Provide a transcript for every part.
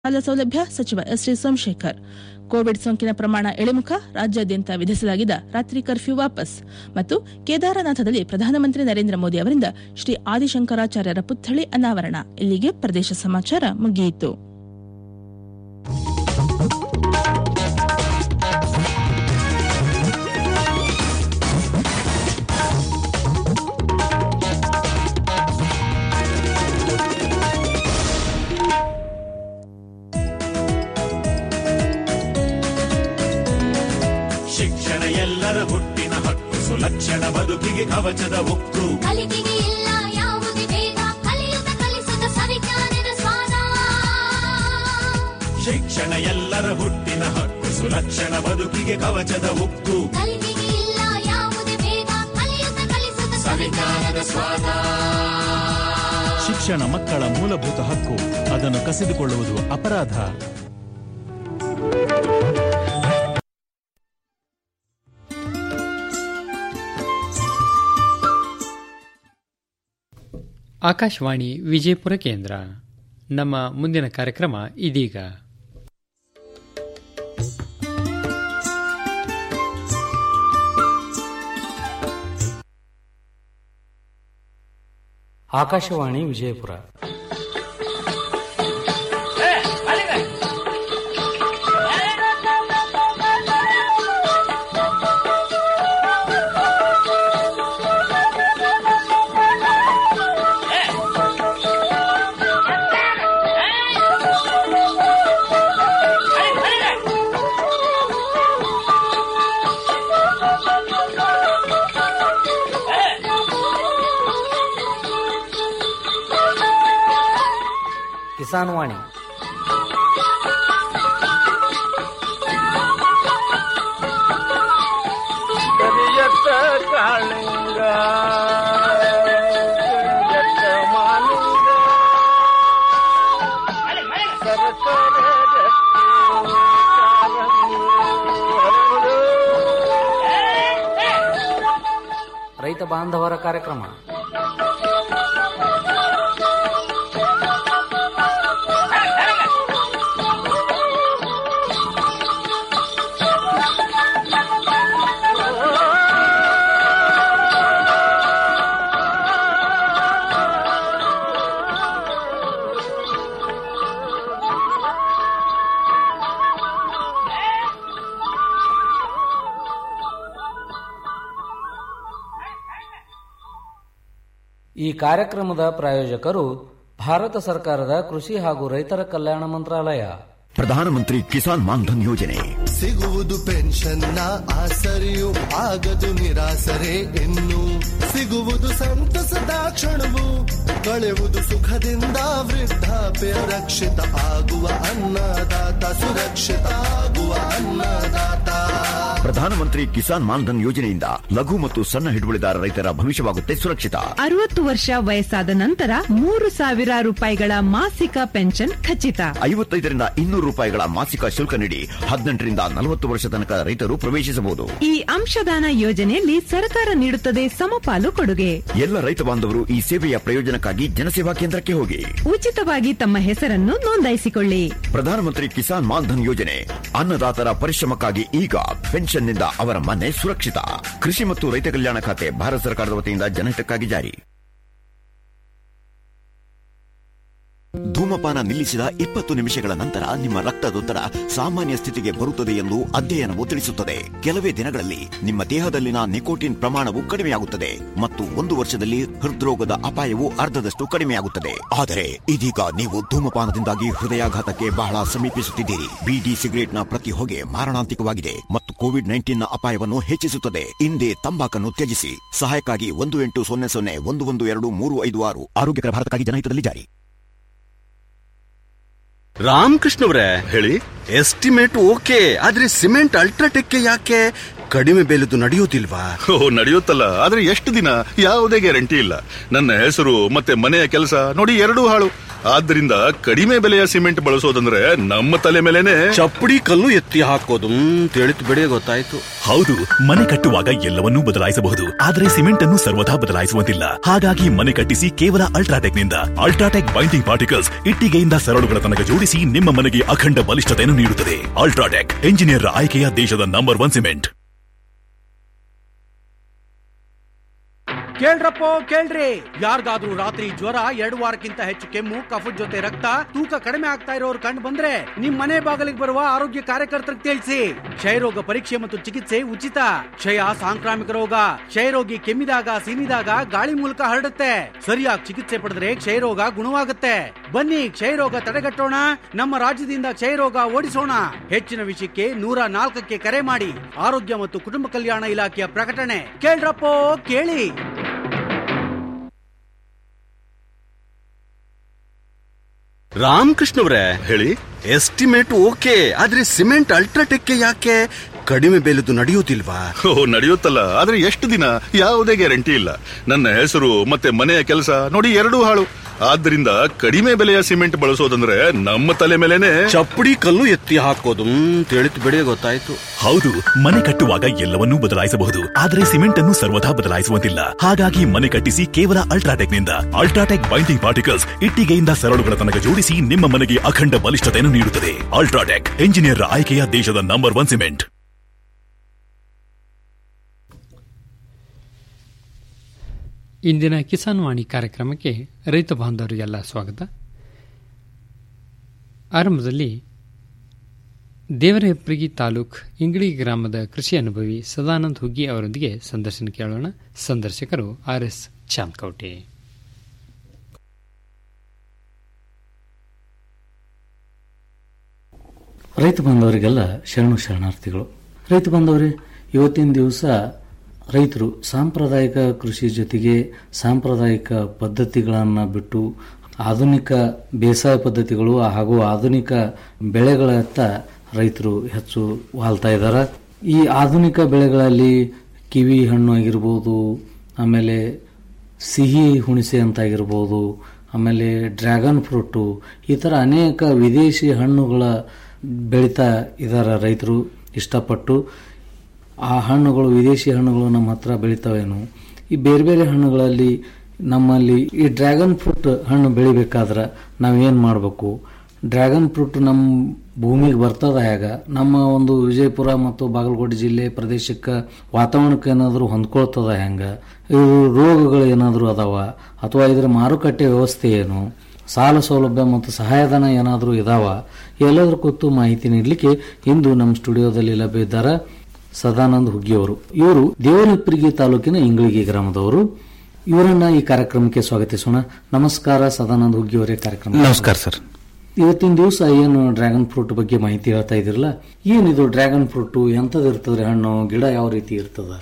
ಸಾಲ ಸೌಲಭ್ಯ ಸಚಿವ ಎಸ್ ಟಿ ಸೋಮಶೇಖರ್ ಕೋವಿಡ್ ಸೋಂಕಿನ ಪ್ರಮಾಣ ಇಳಿಮುಖ ರಾಜ್ಯಾದ್ಯಂತ ವಿಧಿಸಲಾಗಿದ್ದ ರಾತ್ರಿ ಕರ್ಫ್ಯೂ ವಾಪಸ್ ಮತ್ತು ಕೇದಾರನಾಥದಲ್ಲಿ ಪ್ರಧಾನಮಂತ್ರಿ ನರೇಂದ್ರ ಮೋದಿ ಅವರಿಂದ ಶ್ರೀ ಆದಿಶಂಕರಾಚಾರ್ಯರ ಪುತ್ಥಳಿ ಅನಾವರಣ ಇಲ್ಲಿಗೆ ಪ್ರದೇಶ ಸಮಾಚಾರ ಮುಗಿಯಿತು ಶಿಕ್ಷಣ ಎಲ್ಲರ ಹುಟ್ಟಿನ ಹಕ್ಕು ಸುಲಕ್ಷಣ ಬದುಕಿಗೆ ಕವಚದ ಉಕ್ಕು ಕಲಿಕೆಗೆ ಇಲ್ಲ ಯಾವುದೇ ಭೇದ ಕಲಿಯುತ್ತ ಕಲಿಸುತ್ತ ಸವಿಜ್ಞಾನದ ಸ್ವಾದ ಶಿಕ್ಷಣ ಎಲ್ಲರ ಹುಟ್ಟಿನ ಹಕ್ಕು ಸುಲಕ್ಷಣ ಬದುಕಿಗೆ ಕವಚದ ಉಕ್ಕು ಕಲಿಕೆಗೆ ಇಲ್ಲ ಯಾವುದೇ ಭೇದ ಕಲಿಯುತ್ತ ಕಲಿಸುತ್ತ ಸವಿಜ್ಞಾನದ ಸ್ವಾದ ಶಿಕ್ಷಣ ಮಕ್ಕಳ ಮೂಲಭೂತ ಹಕ್ಕು ಅದನ್ನು ಕಸಿದುಕೊಳ್ಳುವುದು ಅಪರಾಧ ಆಕಾಶವಾಣಿ ವಿಜಯಪುರ ಕೇಂದ್ರ ನಮ್ಮ ಮುಂದಿನ ಕಾರ್ಯಕ್ರಮ ಇದೀಗ ಆಕಾಶವಾಣಿ ವಿಜಯಪುರ ಕಿಸಾನ್ ವಾಣಿ ಕರಿಯತ್ತ ಕಾಳಿಂಗ ಕರಿಯತ್ತ ಮಾಲಿಂಗ ಸರಸರ ಗಟ್ಟಿ ಕಾಲಂಗಿ ಹರಳು. ರೈತ ಬಾಂಧವರ ಕಾರ್ಯಕ್ರಮ ಈ ಕಾರ್ಯಕ್ರಮದ ಪ್ರಾಯೋಜಕರು ಭಾರತ ಸರ್ಕಾರದ ಕೃಷಿ ಹಾಗೂ ರೈತರ ಕಲ್ಯಾಣ ಮಂತ್ರಾಲಯ ಪ್ರಧಾನಮಂತ್ರಿ ಕಿಸಾನ್ ಮಾನ್ಧನ್ ಯೋಜನೆ ಸಿಗುವುದು ಪೆನ್ಷನ್ನ ಆಸರೆಯು ಆಗದು ನಿರಾಸರೆ ಇನ್ನು ಸಿಗುವುದು ಸಂತಸದ ಕ್ಷಣವು ಕಳೆವುದು ಸುಖದಿಂದ ವೃದ್ಧಾಪ್ಯ ರಕ್ಷಿತ ಆಗುವ ಅನ್ನದಾತ ಸುರಕ್ಷಿತ ಆಗುವ ಅನ್ನದಾತ ಪ್ರಧಾನಮಂತ್ರಿ ಕಿಸಾನ್ ಮಾನ್ಧನ್ ಯೋಜನೆಯಿಂದ ಲಘು ಮತ್ತು ಸಣ್ಣ ಹಿಡುವಳಿದಾರ ರೈತರ ಭವಿಷ್ಯವಾಗುತ್ತೆ ಸುರಕ್ಷಿತ ಅರವತ್ತು ವರ್ಷ ವಯಸ್ಸಾದ ನಂತರ ಮೂರು ಸಾವಿರ ರೂಪಾಯಿಗಳ ಮಾಸಿಕ ಪೆನ್ಷನ್ ಖಚಿತ ಐವತ್ತೈದರಿಂದ ಇನ್ನೂರು ರೂಪಾಯಿಗಳ ಮಾಸಿಕ ಶುಲ್ಕ ನೀಡಿ ಹದಿನೆಂಟರಿಂದ ನಲವತ್ತು ವರ್ಷ ತನಕ ರೈತರು ಪ್ರವೇಶಿಸಬಹುದು ಈ ಅಂಶದಾನ ಯೋಜನೆಯಲ್ಲಿ ಸರ್ಕಾರ ನೀಡುತ್ತದೆ ಸಮಪಾಲು ಕೊಡುಗೆ ಎಲ್ಲ ರೈತ ಬಾಂಧವರು ಈ ಸೇವೆಯ ಪ್ರಯೋಜನಕ್ಕಾಗಿ ಜನಸೇವಾ ಕೇಂದ್ರಕ್ಕೆ ಹೋಗಿ ಉಚಿತವಾಗಿ ತಮ್ಮ ಹೆಸರನ್ನು ನೋಂದಾಯಿಸಿಕೊಳ್ಳಿ ಪ್ರಧಾನಮಂತ್ರಿ ಕಿಸಾನ್ ಮಾನ್ಧನ್ ಯೋಜನೆ ಅನ್ನದಾತರ ಪರಿಶ್ರಮಕ್ಕಾಗಿ ಈಗ ಪೆನ್ಷನ್ನಿಂದ ಅವರ ಮನೆ ಸುರಕ್ಷಿತ ಕೃಷಿ ಮತ್ತು ರೈತ ಕಲ್ಯಾಣ ಖಾತೆ ಭಾರತ ಸರ್ಕಾರದ ವತಿಯಿಂದ ಜನಹಿತಕ್ಕಾಗಿ ಜಾರಿ ಧೂಮಪಾನ ನಿಲ್ಲಿಸಿದ ಇಪ್ಪತ್ತು ನಿಮಿಷಗಳ ನಂತರ ನಿಮ್ಮ ರಕ್ತದೊತ್ತಡ ಸಾಮಾನ್ಯ ಸ್ಥಿತಿಗೆ ಬರುತ್ತದೆ ಎಂದು ಅಧ್ಯಯನವು ತಿಳಿಸುತ್ತದೆ ಕೆಲವೇ ದಿನಗಳಲ್ಲಿ ನಿಮ್ಮ ದೇಹದಲ್ಲಿನ ನಿಕೋಟಿನ್ ಪ್ರಮಾಣವು ಕಡಿಮೆಯಾಗುತ್ತದೆ ಮತ್ತು ಒಂದು ವರ್ಷದಲ್ಲಿ ಹೃದ್ರೋಗದ ಅಪಾಯವು ಅರ್ಧದಷ್ಟು ಕಡಿಮೆಯಾಗುತ್ತದೆ ಆದರೆ ಇದೀಗ ನೀವು ಧೂಮಪಾನದಿಂದಾಗಿ ಹೃದಯಾಘಾತಕ್ಕೆ ಬಹಳ ಸಮೀಪಿಸುತ್ತಿದ್ದೀರಿ ಬಿಡಿ ಸಿಗರೇಟ್ನ ಪ್ರತಿ ಹೊಗೆ ಮಾರಣಾಂತಿಕವಾಗಿದೆ ಮತ್ತು ಕೋವಿಡ್ ನೈನ್ಟೀನ್ ನ ಅಪಾಯವನ್ನು ಹೆಚ್ಚಿಸುತ್ತದೆ ಹಿಂದೆ ತಂಬಾಕನ್ನು ತ್ಯಜಿಸಿ ಸಹಾಯಕ್ಕಾಗಿ ಒಂದು ಎಂಟು ಸೊನ್ನೆ ಸೊನ್ನೆ ಒಂದು ಒಂದು ಎರಡು ಮೂರು ಐದು ಆರು ಆರೋಗ್ಯಕರ ಭಾರತಕ್ಕಾಗಿ ಜನಹಿತದಲ್ಲಿ ಜಾರಿ ರಾಮಕೃಷ್ಣವ್ರೆ ಹೇಳಿ ಎಸ್ಟಿಮೇಟ್ ಓಕೆ ಆದ್ರೆ ಸಿಮೆಂಟ್ ಅಲ್ಟ್ರಾಟೆಕ್ ಯಾಕೆ ಕಡಿಮೆ ಬೆಲೆದು ನಡೆಯೋದಿಲ್ವಾ ಓ ನಡೆಯುತ್ತಲ್ಲ ಆದ್ರೆ ಎಷ್ಟು ದಿನ ಯಾವುದೇ ಗ್ಯಾರಂಟಿ ಇಲ್ಲ ನನ್ನ ಹೆಸರು ಮತ್ತೆ ಮನೆಯ ಕೆಲಸ ನೋಡಿ ಎರಡೂ ಹಾಳು ಆದ್ರಿಂದ ಕಡಿಮೆ ಬೆಲೆಯ ಸಿಮೆಂಟ್ ಬಳಸೋದಂದ್ರೆ ನಮ್ಮ ತಲೆ ಮೇಲೆನೆ ಚಪ್ಪಡಿ ಕಲ್ಲು ಎತ್ತಿ ಹಾಕೋದು ತಿಳಿತು ಬಿಡಿ ಗೊತ್ತಾಯ್ತು ಹೌದು ಮನೆ ಕಟ್ಟುವಾಗ ಎಲ್ಲವನ್ನೂ ಬದಲಾಯಿಸಬಹುದು ಆದರೆ ಸಿಮೆಂಟ್ ಅನ್ನು ಸರ್ವದಾ ಬದಲಾಯಿಸುವಂತಿಲ್ಲ ಹಾಗಾಗಿ ಮನೆ ಕಟ್ಟಿಸಿ ಕೇವಲ ಅಲ್ಟ್ರಾಟೆಕ್ ನಿಂದ ಅಲ್ಟ್ರಾಟೆಕ್ ಬೈಂಡಿಂಗ್ ಪಾರ್ಟಿಕಲ್ಸ್ ಇಟ್ಟಿಗೆಯಿಂದ ಸರಳುಗಳ ತನಕ ಜೋಡಿಸಿ ನಿಮ್ಮ ಮನೆಗೆ ಅಖಂಡ ಬಲಿಷ್ಠತೆಯನ್ನು ನೀಡುತ್ತದೆ ಅಲ್ಟ್ರಾಟೆಕ್ ಎಂಜಿನಿಯರ್ ಆಯ್ಕೆಯ ದೇಶದ ನಂಬರ್ ಒನ್ ಸಿಮೆಂಟ್ ಕೇಳ್ರಪ್ಪೋ ಕೇಳ್ರಿ ಯಾರಿಗಾದ್ರೂ ರಾತ್ರಿ ಜ್ವರ ಎರಡು ವಾರಕ್ಕಿಂತ ಹೆಚ್ಚು ಕೆಮ್ಮು ಕಫದ ಜೊತೆ ರಕ್ತ ತೂಕ ಕಡಿಮೆ ಆಗ್ತಾ ಇರೋರು ಕಂಡು ಬಂದ್ರೆ ನಿಮ್ ಮನೆ ಬಾಗಿಲಿಗೆ ಬರುವ ಆರೋಗ್ಯ ಕಾರ್ಯಕರ್ತರಿಗೆ ತಿಳಿಸಿ ಕ್ಷಯರೋಗ ಪರೀಕ್ಷೆ ಮತ್ತು ಚಿಕಿತ್ಸೆ ಉಚಿತ ಕ್ಷಯ ಸಾಂಕ್ರಾಮಿಕ ರೋಗ ಕ್ಷಯರೋಗಿ ಕೆಮ್ಮಿದಾಗ ಸೀನಿದಾಗ ಗಾಳಿ ಮೂಲಕ ಹರಡುತ್ತೆ ಸರಿಯಾಗಿ ಚಿಕಿತ್ಸೆ ಪಡೆದ್ರೆ ಕ್ಷಯರೋಗ ಗುಣವಾಗುತ್ತೆ ಬನ್ನಿ ಕ್ಷಯರೋಗ ತಡೆಗಟ್ಟೋಣ ನಮ್ಮ ರಾಜ್ಯದಿಂದ ಕ್ಷಯರೋಗ ಓಡಿಸೋಣ ಹೆಚ್ಚಿನ ವಿಷಯಕ್ಕೆ ನೂರ ನಾಲ್ಕಕ್ಕೆ ಕರೆ ಮಾಡಿ ಆರೋಗ್ಯ ಮತ್ತು ಕುಟುಂಬ ಕಲ್ಯಾಣ ಇಲಾಖೆಯ ಪ್ರಕಟಣೆ ಕೇಳ್ರಪ್ಪೋ ಕೇಳಿ ರಾಮಕೃಷ್ಣವ್ರೆ ಹೇಳಿ ಎಸ್ಟಿಮೇಟ್ ಓಕೆ ಆದ್ರೆ ಸಿಮೆಂಟ್ ಅಲ್ಟ್ರಾಟೆಕ್ ಯಾಕೆ ಕಡಿಮೆ ಬೆಲೆದು ನಡೆಯುವುದಿಲ್ವಾ ಓ ನಡೆಯುತ್ತಲ್ಲ ಆದ್ರೆ ಎಷ್ಟು ದಿನ ಯಾವುದೇ ಗ್ಯಾರಂಟಿ ಇಲ್ಲ ನನ್ನ ಹೆಸರು ಮತ್ತೆ ಮನೆಯ ಕೆಲಸ ನೋಡಿ ಎರಡೂ ಹಾಳು ಆದ್ರಿಂದ ಕಡಿಮೆ ಬೆಲೆಯ ಸಿಮೆಂಟ್ ಬಳಸೋದಂದ್ರೆ ನಮ್ಮ ತಲೆ ಮೇಲೆನೆ ಚಪ್ಪಡಿ ಕಲ್ಲು ಎತ್ತಿ ಹಾಕೋದು ತಿಳಿತು ಬಿಡಿ ಗೊತ್ತಾಯ್ತು ಹೌದು ಮನೆ ಕಟ್ಟುವಾಗ ಎಲ್ಲವನ್ನೂ ಬದಲಾಯಿಸಬಹುದು ಆದರೆ ಸಿಮೆಂಟ್ ಅನ್ನು ಸರ್ವದಾ ಬದಲಾಯಿಸುವಂತಿಲ್ಲ ಹಾಗಾಗಿ ಮನೆ ಕಟ್ಟಿಸಿ ಕೇವಲ ಅಲ್ಟ್ರಾಟೆಕ್ ನಿಂದ ಅಲ್ಟ್ರಾಟೆಕ್ ಬೈಂಡಿಂಗ್ ಪಾರ್ಟಿಕಲ್ಸ್ ಇಟ್ಟಿಗೆಯಿಂದ ಸರಳುಗಳ ತನಕ ಜೋಡಿಸಿ ನಿಮ್ಮ ಮನೆಗೆ ಅಖಂಡ ಬಲಿಷ್ಠತೆಯನ್ನು ನೀಡುತ್ತದೆ ಅಲ್ಟ್ರಾಟೆಕ್ ಎಂಜಿನಿಯರ್ ಆಯ್ಕೆಯ ದೇಶದ ನಂಬರ್ ಒನ್ ಸಿಮೆಂಟ್ ಇಂದಿನ ಕಿಸಾನ್ ವಾಣಿ ಕಾರ್ಯಕ್ರಮಕ್ಕೆ ರೈತ ಬಾಂಧವರಿಗೆಲ್ಲ ಸ್ವಾಗತ ಆರಂಭದಲ್ಲಿ ದೇವರಹೆಪ್ಪರಿಗಿ ತಾಲೂಕ್ ಇಂಗಳಿ ಗ್ರಾಮದ ಕೃಷಿ ಅನುಭವಿ ಸದಾನಂದ್ ಹುಗ್ಗಿ ಅವರೊಂದಿಗೆ ಸಂದರ್ಶನ ಕೇಳೋಣ ಸಂದರ್ಶಕರು ಆರ್ ಎಸ್ ಚಾಂದ್ಕೌಟೆ ರೈತ ಬಾಂಧವರಿಗೆಲ್ಲ ಶರಣು ಶರಣಾರ್ಥಿಗಳು ರೈತ ಬಾಂಧವರೇ ಇವತ್ತಿನ ದಿವಸ ರೈತರು ಸಾಂಪ್ರದಾಯಿಕ ಕೃಷಿ ಜೊತೆಗೆ ಸಾಂಪ್ರದಾಯಿಕ ಪದ್ಧತಿಗಳನ್ನು ಬಿಟ್ಟು ಆಧುನಿಕ ಬೇಸಾಯ ಪದ್ಧತಿಗಳು ಹಾಗೂ ಆಧುನಿಕ ಬೆಳೆಗಳತ್ತ ರೈತರು ಹೆಚ್ಚು ವಾಲ್ತಾ ಇದ್ದಾರೆ ಈ ಆಧುನಿಕ ಬೆಳೆಗಳಲ್ಲಿ ಕಿವಿ ಹಣ್ಣು ಆಗಿರ್ಬೋದು ಆಮೇಲೆ ಸಿಹಿ ಹುಣಸೆ ಅಂತಾಗಿರ್ಬೋದು ಆಮೇಲೆ ಡ್ರ್ಯಾಗನ್ ಫ್ರೂಟು ಈ ಥರ ಅನೇಕ ವಿದೇಶಿ ಹಣ್ಣುಗಳ ಬೆಳೀತಾ ಇದ್ದಾರೆ ರೈತರು ಇಷ್ಟಪಟ್ಟು ಆ ಹಣ್ಣುಗಳು ವಿದೇಶಿ ಹಣ್ಣುಗಳು ನಮ್ಮ ಹತ್ರ ಬೆಳಿತಾವೇನು ಈ ಬೇರೆ ಬೇರೆ ಹಣ್ಣುಗಳಲ್ಲಿ ನಮ್ಮಲ್ಲಿ ಈ ಡ್ರ್ಯಾಗನ್ ಫ್ರೂಟ್ ಹಣ್ಣು ಬೆಳಿಬೇಕಾದ್ರೆ ನಾವೇನು ಮಾಡಬೇಕು ಡ್ರ್ಯಾಗನ್ ಫ್ರೂಟ್ ನಮ್ಮ ಭೂಮಿಗೆ ಬರ್ತದ ಹೇಗ ನಮ್ಮ ಒಂದು ವಿಜಯಪುರ ಮತ್ತು ಬಾಗಲಕೋಟೆ ಜಿಲ್ಲೆ ಪ್ರದೇಶಕ್ಕೆ ವಾತಾವರಣಕ್ಕೆ ಏನಾದರೂ ಹೊಂದ್ಕೊಳ್ತದ ಹೆಂಗ ಇವು ರೋಗಗಳು ಏನಾದರೂ ಅದಾವ ಅಥವಾ ಇದರ ಮಾರುಕಟ್ಟೆ ವ್ಯವಸ್ಥೆ ಏನು ಸಾಲ ಸೌಲಭ್ಯ ಮತ್ತು ಸಹಾಯಧನ ಏನಾದರೂ ಇದಾವ ಎಲ್ಲದರ ಕುರಿತು ಮಾಹಿತಿ ನೀಡಲಿಕ್ಕೆ ಇಂದು ನಮ್ಮ ಸ್ಟುಡಿಯೋದಲ್ಲಿ ಲಭ್ಯ ಇದ್ದಾರೆ ಸದಾನಂದ್ ಹುಗ್ಗಿಯವರು ಇವರು ದೇವರಹಿಪ್ಪರಿಗೆ ತಾಲೂಕಿನ ಇಂಗಳಿಗೆ ಗ್ರಾಮದವರು ಇವರನ್ನ ಈ ಕಾರ್ಯಕ್ರಮಕ್ಕೆ ಸ್ವಾಗತಿಸೋಣ ನಮಸ್ಕಾರ ಸದಾನಂದ್ ಹುಗ್ಗಿಯವರೇ ಕಾರ್ಯಕ್ರಮ ನಮಸ್ಕಾರ ಸರ್ ಇವತ್ತಿನ ದಿವಸ ಏನು ಡ್ರ್ಯಾಗನ್ ಫ್ರೂಟ್ ಬಗ್ಗೆ ಮಾಹಿತಿ ಹೇಳ್ತಾ ಇದಿರಲ್ಲ ಏನಿದು ಡ್ರ್ಯಾಗನ್ ಫ್ರೂಟ್ ಎಂತದ್ ಇರ್ತದ್ರಿ ಹಣ್ಣು ಗಿಡ ಯಾವ ರೀತಿ ಇರ್ತದ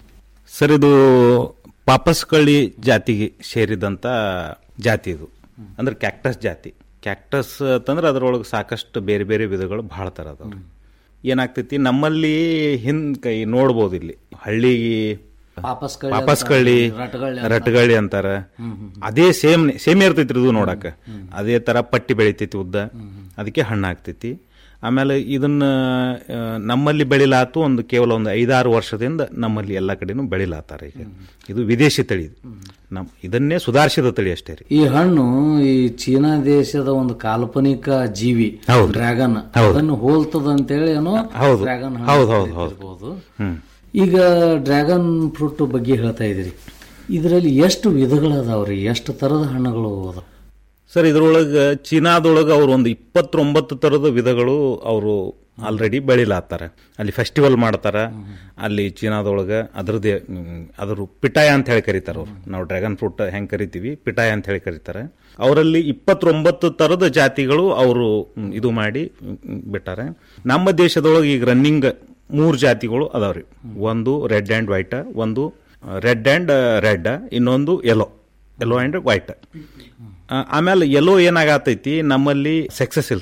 ಸರ್ ಇದು ಪಾಪಸ್ಕಳ್ಳಿ ಜಾತಿಗೆ ಸೇರಿದಂತ ಜಾತಿ ಇದು ಅಂದ್ರೆ ಕ್ಯಾಕ್ಟಸ್ ಜಾತಿ ಕ್ಯಾಕ್ಟಸ್ ಅಂತಂದ್ರೆ ಅದರೊಳಗೆ ಸಾಕಷ್ಟು ಬೇರೆ ಬೇರೆ ವಿಧಗಳು ಭಾಳ ಥರ ಅದಾವ ಏನಾಗ್ತೈತಿ ನಮ್ಮಲ್ಲಿ ಹಿಂದ್ ಕೈ ನೋಡ್ಬೋದು ಇಲ್ಲಿ ಹಳ್ಳಿ ಪಾಪಸ್ಕಳ್ಳಿ ಪಾಪಸ್ಕಳ್ಳಿ ಅಂತಾರೆ, ರಟ್ಗಳ್ಳಿ ಅಂತಾರೆ. ರಟ್ಗಳ್ಳಿ ಅಂತಾರ ಅದೇ ಸೇಮ್ ಸೇಮ್ ಇರ್ತೈತ್ರಿ ಇದು ನೋಡಕ ಅದೇ ತರ ಪಟ್ಟಿ ಬೆಳಿತೈತಿ ಉದ್ದ ಅದಕ್ಕೆ ಹಣ್ಣು ಆಗ್ತೈತಿ ಆಮೇಲೆ ಇದನ್ನ ಆ, ನಮ್ಮಲ್ಲಿ ಬೆಳಿಲಾತು ಒಂದು ಕೇವಲ ಒಂದು ಐದಾರು ವರ್ಷದಿಂದ ನಮ್ಮಲ್ಲಿ ಎಲ್ಲ ಕಡೆನೂ ಬೆಳಿಲಾತಾರ ಈಗ ಇದು ವಿದೇಶಿ ತಳಿ ಇದು. ನಮ್ ಇದನ್ನೇ ಸುಧಾರಿಸಿದ ತಳಿ ಅಷ್ಟೇ ರೀ ಈ ಹಣ್ಣು ಈ ಚೀನಾ ದೇಶದ ಒಂದು ಕಾಲ್ಪನಿಕ ಜೀವಿ ಹೌದು. ಡ್ರ್ಯಾಗನ್ ಹೌದು. ಅದನ್ನು ಹೋಲ್ತದ ಅಂತೇಳಿ ಏನೋ ಹೌದು. ಡ್ರ್ಯಾಗನ್ ಹಣ್ಣು ಹೌದು, ಹೌದು, ಹೌದು. ಇರ್ಬೋದು. ಹ್ಮ್ ಈಗ ಡ್ರ್ಯಾಗನ್ ಫ್ರೂಟ್ ಬಗ್ಗೆ ಹೇಳ್ತಾ ಇದ್ದೀರಿ ಇದರಲ್ಲಿ ಎಷ್ಟು ವಿಧಗಳದಾವ್ರಿ ಎಷ್ಟು ತರದ ಹಣ್ಣುಗಳು ಅದಾವ ಸರ್ ಇದ್ರೊಳಗೆ ಚೀನಾದೊಳಗೆ ಅವ್ರು ಒಂದು ಇಪ್ಪತ್ತೊಂಬತ್ತು ಥರದ ವಿಧಗಳು ಅವರು ಆಲ್ರೆಡಿ ಬೆಳಿಲಾತ್ತಾರ ಅಲ್ಲಿ ಫೆಸ್ಟಿವಲ್ ಮಾಡ್ತಾರ ಅಲ್ಲಿ ಚೀನಾದೊಳಗೆ ಅದ್ರದ್ದೇ ಮ್, ಅದ್ರ ಪಿಟಾಯ ಅಂತ ಹೇಳಿ ಕರೀತಾರೆ ಅವ್ರು ನಾವು ಡ್ರ್ಯಾಗನ್ ಫ್ರೂಟ್ ಹೆಂಗೆ ಕರಿತೀವಿ ಪಿಟಾಯ ಅಂತ ಹೇಳಿ ಕರೀತಾರೆ ಅವರಲ್ಲಿ ಇಪ್ಪತ್ತೊಂಬತ್ತು ಥರದ ಜಾತಿಗಳು ಅವರು ಮ್, ಇದು ಮಾಡಿ ಮ್, ಬಿಟ್ಟಾರೆ ನಮ್ಮ ದೇಶದೊಳಗೆ ಈಗ ರನ್ನಿಂಗ್ ಮೂರು ಜಾತಿಗಳು ಅದಾವ್ರಿ ಒಂದು ರೆಡ್ ಆ್ಯಂಡ್ ವೈಟ್ ಒಂದು ರೆಡ್ ಆ್ಯಂಡ್ ರೆಡ್ ಇನ್ನೊಂದು ಯೆಲ್ಲೋ ಯೆಲ್ಲೋ ಆ್ಯಂಡ್ ವೈಟ್ ಆಮೇಲೆ ಎಲ್ಲೋ ಏನಾಗತೈತಿ ನಮ್ಮಲ್ಲಿ ಸಕ್ಸಸ್ ಇಲ್ಲ ಸರ್ ಅದು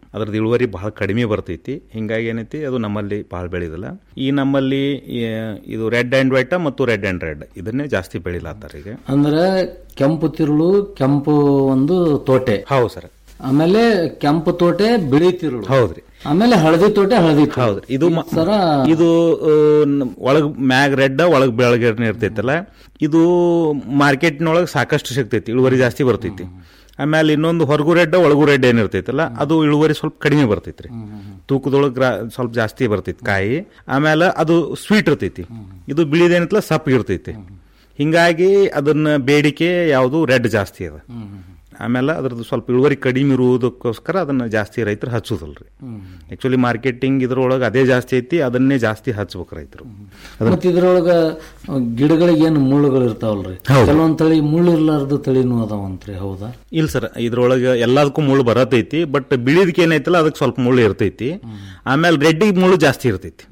ಅದ್ರದ್ದು ಇಳುವರಿ ಬಹಳ ಕಡಿಮೆ ಬರ್ತೈತಿ ಹಿಂಗಾಗಿ ಏನೈತಿ ಅದು ನಮ್ಮಲ್ಲಿ ಬಹಳ ಬೆಳೆದಿಲ್ಲ ಈ ನಮ್ಮಲ್ಲಿ ಈ, ಇದು ರೆಡ್ ಆ್ಯಂಡ್ ವೈಟ್ ಮತ್ತು ರೆಡ್ ಆ್ಯಂಡ್ ರೆಡ್ ಇದನ್ನೇ ಜಾಸ್ತಿ ಬೆಳಿಲಾತ್ತಾರ ಈಗ ಅಂದ್ರೆ ಕೆಂಪು ತಿರುಳು ಕೆಂಪು ಒಂದು ತೋಟೆ ಹೌದು ಸರ್ ಆಮೇಲೆ ಕೆಂಪು ತೋಟೆ ಬಿಳಿ ತಿರುಳು ಹೌದ್ರಿ ಆಮೇಲೆ ಹಳದಿ ತೋಟೆ ಹಳದಿ ತಿರುಳು. ಹೌದ್ರಿ ಇದು ಮ- ಸರ ಇದು ಆ, ನ- ಒಳಗ್ ಮ್ಯಾಗ್ ರೆಡ್ ಒಳಗ್ ಬೆಳಗ್ಗೆ ಇರ್ತೈತಲ್ಲ ಇದು ಮಾರ್ಕೆಟ್ನೊಳಗೆ ಸಾಕಷ್ಟು ಸಿಗ್ತೈತಿ ಇಳುವರಿ ಜಾಸ್ತಿ ಬರ್ತೈತಿ ಆಮೇಲೆ ಇನ್ನೊಂದು ಹೊರಗು ರೆಡ್ ಒಳಗು ರೆಡ್ ಏನಿರ್ತೈತಲ್ಲ ಅದು ಇಳುವರಿ ಸ್ವಲ್ಪ ಕಡಿಮೆ ಬರ್ತೈತ್ರಿ ತೂಕದೊಳಗೆ ಗ್ರಾ- ಸ್ವಲ್ಪ ಜಾಸ್ತಿ ಬರ್ತೈತಿ ಕಾಯಿ ಆಮೇಲೆ ಅದು ಸ್ವೀಟ್ ಇರ್ತೈತಿ ಇದು ಬಿಳಿದೇನಿತ್ತಲ್ಲ ಸಪ್ಪಗೆ ಇರ್ತೈತಿ ಹಿಂಗಾಗಿ ಅದನ್ನ ಬೇಡಿಕೆ ಯಾವುದು ರೆಡ್ ಜಾಸ್ತಿ ಅದ ಆಮೇಲೆ ಅದ್ರದ್ದು ಸ್ವಲ್ಪ ಇಳುವರಿ ಕಡಿಮೆ ಇರುವುದಕ್ಕೋಸ್ಕರ ಅದನ್ನ ಜಾಸ್ತಿ ರೈತರು ಹಚ್ಚೋದಲ್ರಿ ಆಕ್ಚುಲಿ ಮಾರ್ಕೆಟಿಂಗ್ ಇದ್ರೊಳಗೆ ಅದೇ ಜಾಸ್ತಿ ಐತಿ ಅದನ್ನೇ ಜಾಸ್ತಿ ಹಚ್ಬೇಕು ರೈತರು ಮತ್ತ ಇದ್ರೊಳಗ ಗಿಡಗಳಿಗೆ ಏನು ಮುಳ್ಳುಗಳು ಇರ್ತಾವಲ್ರಿ ಹೌದು. ಕೆಲವೊಂದ್ ತಳಿ ಮುಳ್ಳು ಇರ್ಲಾರ್ದು ತಳಿನೂ ಅದಾವಂತ್ರಿ ಹೌದಾ ಇಲ್ಲ ಸರ್ ಇದ್ರೊಳಗೆ ಎಲ್ಲದಕ್ಕೂ ಮುಳ್ಳು ಬರತೈತಿ ಬಟ್ ಬಿಳಿದಕ್ಕೆ ಏನೈತಲ್ಲ ಅದಕ್ಕೆ ಸ್ವಲ್ಪ ಮುಳ್ಳು ಇರ್ತೈತಿ ಆಮೇಲೆ ರೆಡ್ಡಿಗೆ ಮುಳ್ಳು ಜಾಸ್ತಿ ಇರ್ತೈತಿ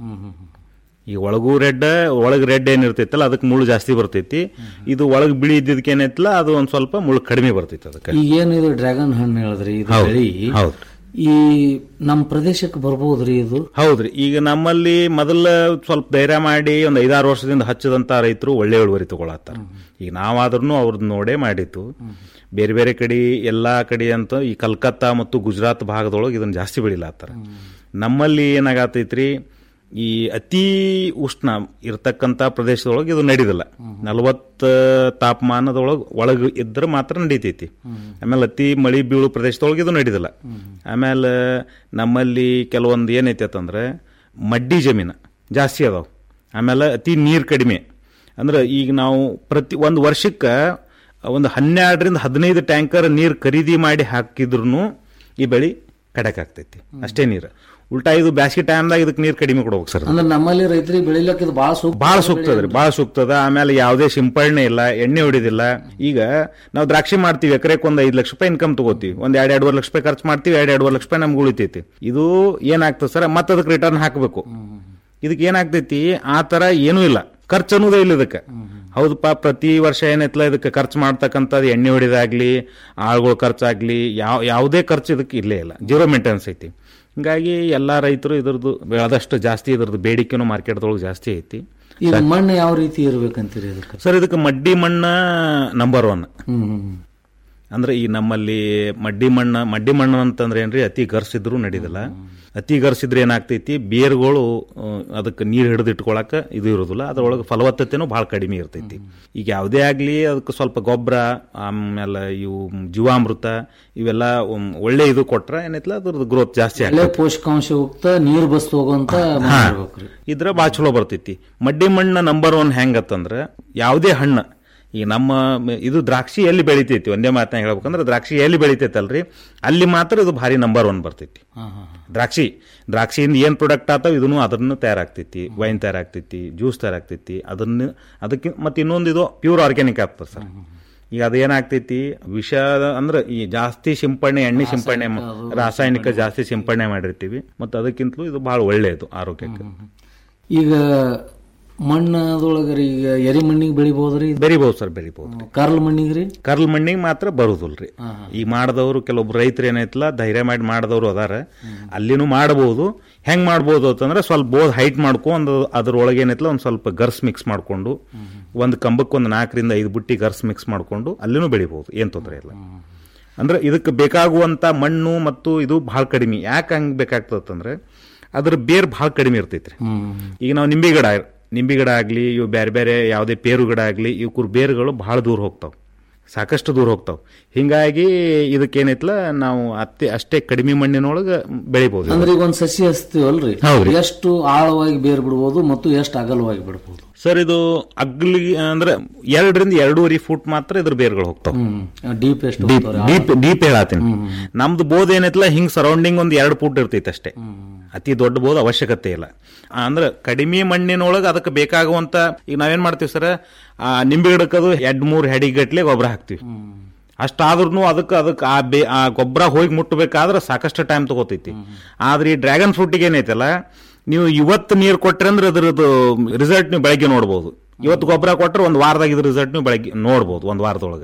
ಈ ಒಳಗೂ ರೆಡ್ ಒಳಗ್ ರೆಡ್ ಏನಿರ್ತೈತಲ್ಲ ಅದಕ್ಕೆ ಮುಳ್ಳು ಜಾಸ್ತಿ ಬರ್ತೈತಿ ಇದು ಒಳಗ್ ಬಿಳಿ ಇದ್ದಿದ್ದಕ್ಕೆ ಏನೈತಲ್ಲ ಅದು ಒಂದ್ ಸ್ವಲ್ಪ ಮುಳ್ಳು ಕಡಿಮೆ ಬರ್ತೈತಿ ಅದಕ್ಕೆ ಈಗ ಏನಿದು ಡ್ರ್ಯಾಗನ್ ಹಣ್ಣು ಹೇಳಿದ್ರಿ ಇದು ಹೌದು, ಬೆಳಿ ಹೌದು. ಈ ನಮ್ಮ ಪ್ರದೇಶಕ್ಕೆ ಬರ್ಬೋದ್ರಿ ಇದು ಹೌದ್ರಿ ಈಗ ನಮ್ಮಲ್ಲಿ ಮೊದಲ ಸ್ವಲ್ಪ ಧೈರ್ಯ ಮಾಡಿ ಒಂದು ಐದಾರು ವರ್ಷದಿಂದ ಹಚ್ಚದಂತ ರೈತರು ಒಳ್ಳೆ ಇಳುವರಿ ತಗೊಳತ್ತಾರ ಈಗ ನಾವಾದ್ರೂ ಅವ್ರದ್ದು ನೋಡೇ ಮಾಡಿತ್ತು ಬೇರೆ ಬೇರೆ ಕಡೆ ಎಲ್ಲಾ ಕಡೆ ಅಂತ ಈ ಕಲ್ಕತ್ತಾ ಮತ್ತು ಗುಜರಾತ್ ಭಾಗದೊಳಗೆ ಇದನ್ನ ಜಾಸ್ತಿ ಬೆಳಿಲಾತ್ತಾರ ನಮ್ಮಲ್ಲಿ ಏನಾಗತೈತ್ರಿ ಈ ಅತಿ ಉಷ್ಣ ಇರತಕ್ಕಂತ ಪ್ರದೇಶದೊಳಗೆ ಇದು ನಡೀದಿಲ್ಲ ನಲವತ್ತ ತಾಪಮಾನದೊಳಗೆ ಒಳಗೆ ಇದ್ರೆ ಮಾತ್ರ ನಡೀತೈತಿ ಆಮೇಲೆ ಅತಿ ಮಳಿ ಬೀಳು ಪ್ರದೇಶದೊಳಗೆ ಇದು ನಡೀದಿಲ್ಲ ಆಮೇಲೆ ನಮ್ಮಲ್ಲಿ ಕೆಲವೊಂದು ಏನೈತಿ ಅಂತಂದ್ರೆ ಮಡ್ಡಿ ಜಮೀನು ಜಾಸ್ತಿ ಅದಾವ ಆಮೇಲೆ ಅತಿ ನೀರು ಕಡಿಮೆ ಅಂದ್ರೆ ಈಗ ನಾವು ಪ್ರತಿ ಒಂದು ವರ್ಷಕ್ಕೆ ಒಂದು ಹನ್ನೆರಡರಿಂದ ಹದಿನೈದು ಟ್ಯಾಂಕರ್ ನೀರು ಖರೀದಿ ಮಾಡಿ ಹಾಕಿದ್ರು ಈ ಬೆಳೆ ಕಡಕ್ ಆಗ್ತೈತಿ ಅಷ್ಟೇ ನೀರು ಉಲ್ಟಾ ಇದು ಬ್ಯಾಸಿಗೆ ಟೈಮ್ದಾಗ ಇದಕ್ಕೆ ನೀರು ಕಡಿಮೆ ಕೊಡ್ಬೇಕು ಸರ್ ಅಂದ್ರೆ ನಮ್ಮಲ್ಲಿ ರೈತರಿಗೆ ಬೆಳಿಲಕ್ಕೆ ಇದು ಬಹಳ ಸೂಕ್ತ ಬಹಳ ಸೂಕ್ತದ್ರಿ ಬಹಳ ಸೂಕ್ತದ ಆಮೇಲೆ ಯಾವುದೇ ಸಿಂಪಡಣೆ ಇಲ್ಲ ಎಣ್ಣೆ ಹೊಡಿದಿಲ್ಲ ಈಗ ನಾವು ದ್ರಾಕ್ಷಿ ಮಾಡ್ತೀವಿ ಎಕರೆಕ್ ಒಂದ್ ಐದು ಲಕ್ಷ ರೂಪಾಯಿ ಇನ್ಕಮ್ ತಗೋತೀವಿ ಒಂದ್ ಎರಡ್ ಎರಡುವರೆ ಲಕ್ಷ ರೂಪಾಯಿ ಖರ್ಚು ಮಾಡ್ತೀವಿ ಎರಡ್ ಎರಡುವರೆ ಲಕ್ಷ ರೂಪಾಯಿ ನಮ್ಗೆ ಉಳಿತೈತಿ ಇದು ಏನಾಗ್ತದೆ ಸರ್ ಮತ್ತೆ ಅದಕ್ಕೆ ರಿಟರ್ನ್ ಹಾಕಬೇಕು ಇದಕ್ಕೆ ಏನಾಗ್ತೈತಿ ಆ ತರ ಏನೂ ಇಲ್ಲ ಖರ್ಚು ಅನ್ನೋದೇ ಇಲ್ಲ ಇದಕ್ಕೆ ಹೌದಪ್ಪ ಪ್ರತಿ ವರ್ಷ ಏನೈತಲ್ಲ ಇದಕ್ಕೆ ಖರ್ಚು ಮಾಡ್ತಕ್ಕಂಥದ್ದು ಎಣ್ಣೆ ಹೊಡಿದಾಗ್ಲಿ ಆಳುಗಳ ಖರ್ಚಾಗ್ಲಿ ಯಾವ ಯಾವುದೇ ಖರ್ಚು ಇದಕ್ಕೆ ಇಲ್ಲೇ ಇಲ್ಲ ಜೀರೋ ಮೇಂಟೆನೆನ್ಸ್ ಐತಿ ಹಿಂಗಾಗಿ ಎಲ್ಲಾ ರೈತರು ಇದ್ರದ್ದು ಆದಷ್ಟು ಜಾಸ್ತಿ ಇದ್ರದ್ದು ಬೇಡಿಕೆನೂ ಮಾರ್ಕೆಟ್ದೊಳಗೆ ಜಾಸ್ತಿ ಐತಿ ಈಗ ಮಣ್ಣು ಯಾವ ರೀತಿ ಇರ್ಬೇಕಂತೀರಿ ಇದಕ್ಕೆ ಸರ್ ಇದಕ್ಕೆ ಮಡ್ಡಿ ಮಣ್ಣ ನಂಬರ್ ಒನ್ ಹ್ಮ್ ಹ್ಮ್ ಅಂದ್ರೆ ಈ ನಮ್ಮಲ್ಲಿ ಮಡ್ಡಿ ಮಣ್ಣ ಮಡ್ಡಿ ಮಣ್ಣು ಅಂತಂದ್ರೆ ಏನ್ರಿ ಅತಿ ಗರ್ಸಿದ್ರು ನಡೀದಿಲ್ಲ ಅತಿ ಗರ್ಸಿದ್ರೆ ಏನಾಗ್ತೈತಿ ಬೇರುಗಳು ಆ, ಅದಕ್ಕೆ ನೀರು ಹಿಡಿದು ಇಟ್ಕೊಳಕ ಇದು ಇರೋದಿಲ್ಲ ಅದ್ರೊಳಗೆ ಫಲವತ್ತತೆನೂ ಬಹಳ ಕಡಿಮೆ ಇರ್ತೈತಿ ಈಗ ಯಾವುದೇ ಆಗ್ಲಿ ಅದಕ್ಕೆ ಸ್ವಲ್ಪ ಗೊಬ್ಬರ ಆಮೇಲೆ ಇವು ಜೀವಾಮೃತ ಇವೆಲ್ಲ ಉಮ್, ಒಳ್ಳೆ ಇದು ಕೊಟ್ರ ಏನೈತಲ್ಲ ಅದ್ರದ್ದು ಗ್ರೋತ್ ಜಾಸ್ತಿ ಒಳ್ಳೆ ಆಗ್ತೈತಿ ಪೋಷಕಾಂಶಯುಕ್ತ ನೀರ್ ಬಸ್ ಹೋಗುವಂತ ಮಣ್ಣ್ ಹಾ. ಇರ್ಬೇಕ್ರಿ ಇದ್ರ ಭಾಳ ಚಲೋ ಬರ್ತೈತಿ ಮಡ್ಡಿ ಮಣ್ಣ ನಂಬರ್ ಒನ್ ಹೆಂಗತ್ತಂದ್ರ ಯಾವುದೇ ಹಣ್ಣು ಈ ನಮ್ಮ ಮ- ಇದು ದ್ರಾಕ್ಷಿ ಎಲ್ಲಿ ಬೆಳಿತೈತಿ ಒಂದೇ ಮಾತನ್ನ ಹೇಳ್ಬೇಕಂದ್ರೆ ದ್ರಾಕ್ಷಿ ಎಲ್ಲಿ ಬೆಳಿತೈತಲ್ರಿ ಅಲ್ಲಿ ಮಾತ್ರ ಇದು ಭಾರಿ ನಂಬರ್ ಒನ್ ಬರ್ತೈತಿ ದ್ರಾಕ್ಷಿ ದ್ರಾಕ್ಷಿಯಿಂದ ಏನ್ ಪ್ರಾಡಕ್ಟ್ ಆತಾವ ಇದನ್ನು ಅದನ್ನು ತಯಾರಾಗ್ತೈತಿ ವೈನ್ ತಯಾರಾಗ್ತೈತಿ ಜ್ಯೂಸ್ ತಯಾರಾಗ್ತೈತಿ ಅದನ್ನ ಅದಕ್ಕೆ ಮತ್ತೆ ಇನ್ನೊಂದು ಇದು ಪ್ಯೂರ್ ಆರ್ಗ್ಯಾನಿಕ್ ಆಗ್ತದೆ ಸರ್ ಈಗ ಅದೇನಾಗ್ತೈತಿ ವಿಷ ಅಂದ್ರೆ ಈ ಜಾಸ್ತಿ ಸಿಂಪಡಣೆ ಎಣ್ಣೆ ಸಿಂಪಡಣೆ ಮಾ- ರಾಸಾಯನಿಕ ಜಾಸ್ತಿ ಸಿಂಪಡಣೆ ಮಾಡಿರ್ತೀವಿ ಮತ್ತು ಅದಕ್ಕಿಂತಲೂ ಇದು ಬಹಳ ಒಳ್ಳೆಯದು ಆರೋಗ್ಯಕ್ಕೆ ಈಗ ಮಣ್ಣದೊಳಗರಿ ಈಗ ಎರಿ ಮಣ್ಣಿಗೆ ಬೆಳಿಬಹುದ್ರಿ ಇದು? ಬೆರಿಬಹುದು ಸರ್ ಬೆರಿಬಹುದು ಕರ್ಲ್ ಮಣ್ಣಿಗೆ ರೀ ಕರ್ಲ್ ಮಣ್ಣಿಗೆ ಮಾತ್ರ ಬರುದಿಲ್ರಿ ಈ ಮಾಡದವರು ಕೆಲವೊಬ್ರು ರೈತರು ಏನೈತಲ್ಲ ಧೈರ್ಯ ಮಾಡಿ ಮಾಡದವರು ಅದಾರ ಅಲ್ಲಿನೂ ಮಾಡಬಹುದು ಹೆಂಗ್ ಮಾಡ್ಬೋದು ಅಂತಂದ್ರೆ ಸ್ವಲ್ಪ ಬೋದ್ ಹೈಟ್ ಮಾಡ್ಕೊಂಡು ಅದ್ರೊಳಗೆ ಏನೈತಲ್ಲ ಒಂದ್ ಸ್ವಲ್ಪ ಗರ್ಸ್ ಮಿಕ್ಸ್ ಮಾಡ್ಕೊಂಡು ಒಂದ್ ಕಂಬಕ್ಕೆ ಒಂದು ನಾಲ್ಕರಿಂದ ಐದು ಬುಟ್ಟಿ ಗರ್ಸ್ ಮಿಕ್ಸ್ ಮಾಡ್ಕೊಂಡು ಅಲ್ಲಿನೂ ಬೆಳಿಬಹುದು ಏನ್ ತೊಂದರೆ ಇಲ್ಲ ಅಂದ್ರೆ ಇದಕ್ಕೆ ಬೇಕಾಗುವಂತ ಮಣ್ಣು ಮತ್ತು ಇದು ಬಹಳ ಕಡಿಮೆ ಯಾಕೆ ಹಂಗ್ ಬೇಕಾಗ್ತದಂದ್ರೆ ಅದ್ರ ಬೇರ್ ಬಹಳ ಕಡಿಮೆ ಇರ್ತೈತ್ರಿ ಈಗ ನಾವು ನಿಂಬೆ ಗಿಡ ನಿಂಬೆ ಗಿಡ ಆಗ್ಲಿ ಇವು ಬೇರೆ ಬೇರೆ ಯಾವುದೇ ಪೇರು ಗಿಡ ಆಗ್ಲಿ ಇವ್ಕುರ್ ಬೇರುಗಳು ಬಹಳ ದೂರ ಹೋಗ್ತಾವ ಸಾಕಷ್ಟು ದೂರ ಹೋಗ್ತಾವ ಹಿಂಗಾಗಿ ಇದಕ್ಕೇನೈತ್ಲ ನಾವು ಅತ್ತೆ ಅಷ್ಟೇ ಕಡಿಮೆ ಮಣ್ಣಿನೊಳಗೆ ಬೆಳಿಬಹುದು ಅಂದ್ರೆ ಈಗ ಒಂದ್ ಸಸಿ ಹಚ್ತೀವಲ್ರಿ ಹೌದ್ರಿ. ಎಷ್ಟು ಆಳವಾಗಿ ಬೇರ್ ಬಿಡ್ಬೋದು ಮತ್ತು ಎಷ್ಟು ಅಗಲವಾಗಿ ಬಿಡ್ಬೋದು ಸರ್ ಇದು ಅಗ್ಲಿ ಅಂದ್ರೆ ಎರಡರಿಂದ ಎರಡೂವರೆ ಫುಟ್ ಮಾತ್ರ ಇದ್ರ ಬೇರುಗಳು ಹೋಗ್ತಾವ ಡೀಪ್ ಎಷ್ಟು ಡೀಪ್ ಹೋಗ್ತಾವ್ರಿ? ಡೀಪ್ ಡೀಪ್ ಹೇಳತ್ತೀನಿ ನಮ್ದು ಬೋದ್ ಏನೈತಲ್ಲ ಹಿಂಗ್ ಸರೌಂಡಿಂಗ್ ಒಂದ್ ಎರಡು ಫುಟ್ ಇರ್ತೈತೆ ಅಷ್ಟೇ ಅತಿ ದೊಡ್ಡ ಬೋದ್ ಅವಶ್ಯಕತೆ ಇಲ್ಲ ಆ, ಅಂದ್ರೆ ಕಡಿಮೆ ಮಣ್ಣಿನೊಳಗೆ ಅದಕ್ಕೆ ಬೇಕಾಗುವಂತ ಈಗ ನಾವೇನ್ ಮಾಡ್ತೀವಿ ಸರ್ ಆ ನಿಂಬೆ ಗಿಡಕ್ಕದು ಎರಡ್ ಮೂರ್ ಹೆಡಿಗಟ್ಲೆ ಗೊಬ್ಬರ ಹಾಕ್ತಿವಿ ಅಷ್ಟಾದ್ರೂ ಅದಕ್ಕೆ ಅದಕ್ಕೆ ಆ ಬೇ ಆ ಗೊಬ್ಬರ ಹೋಗಿ ಮುಟ್ಟಬೇಕಾದ್ರೆ ಸಾಕಷ್ಟು ಟೈಮ್ ತಗೋತೈತಿ ಆದ್ರೆ ಈ ಡ್ರ್ಯಾಗನ್ ಫ್ರೂಟಿಗೆ ಏನೈತಲ್ಲ ನೀವು ಇವತ್ತು ನೀರು ಕೊಟ್ರೆ ಅಂದ್ರೆ ಅದ್ರದ್ದು ರಿಸಲ್ಟ್ ನೀವು ಬೆಳಗ್ಗೆ ನೋಡ್ಬೋದು ಇವತ್ತು ಗೊಬ್ಬರ ಕೊಟ್ರೆ ಒಂದು ವಾರದಾಗ ಇದ್ರ ರಿಸಲ್ಟ್ ನೀವು ಬೆಳಗ್ಗೆ ನೋಡ್ಬೋದು ಒಂದು ವಾರದೊಳಗೆ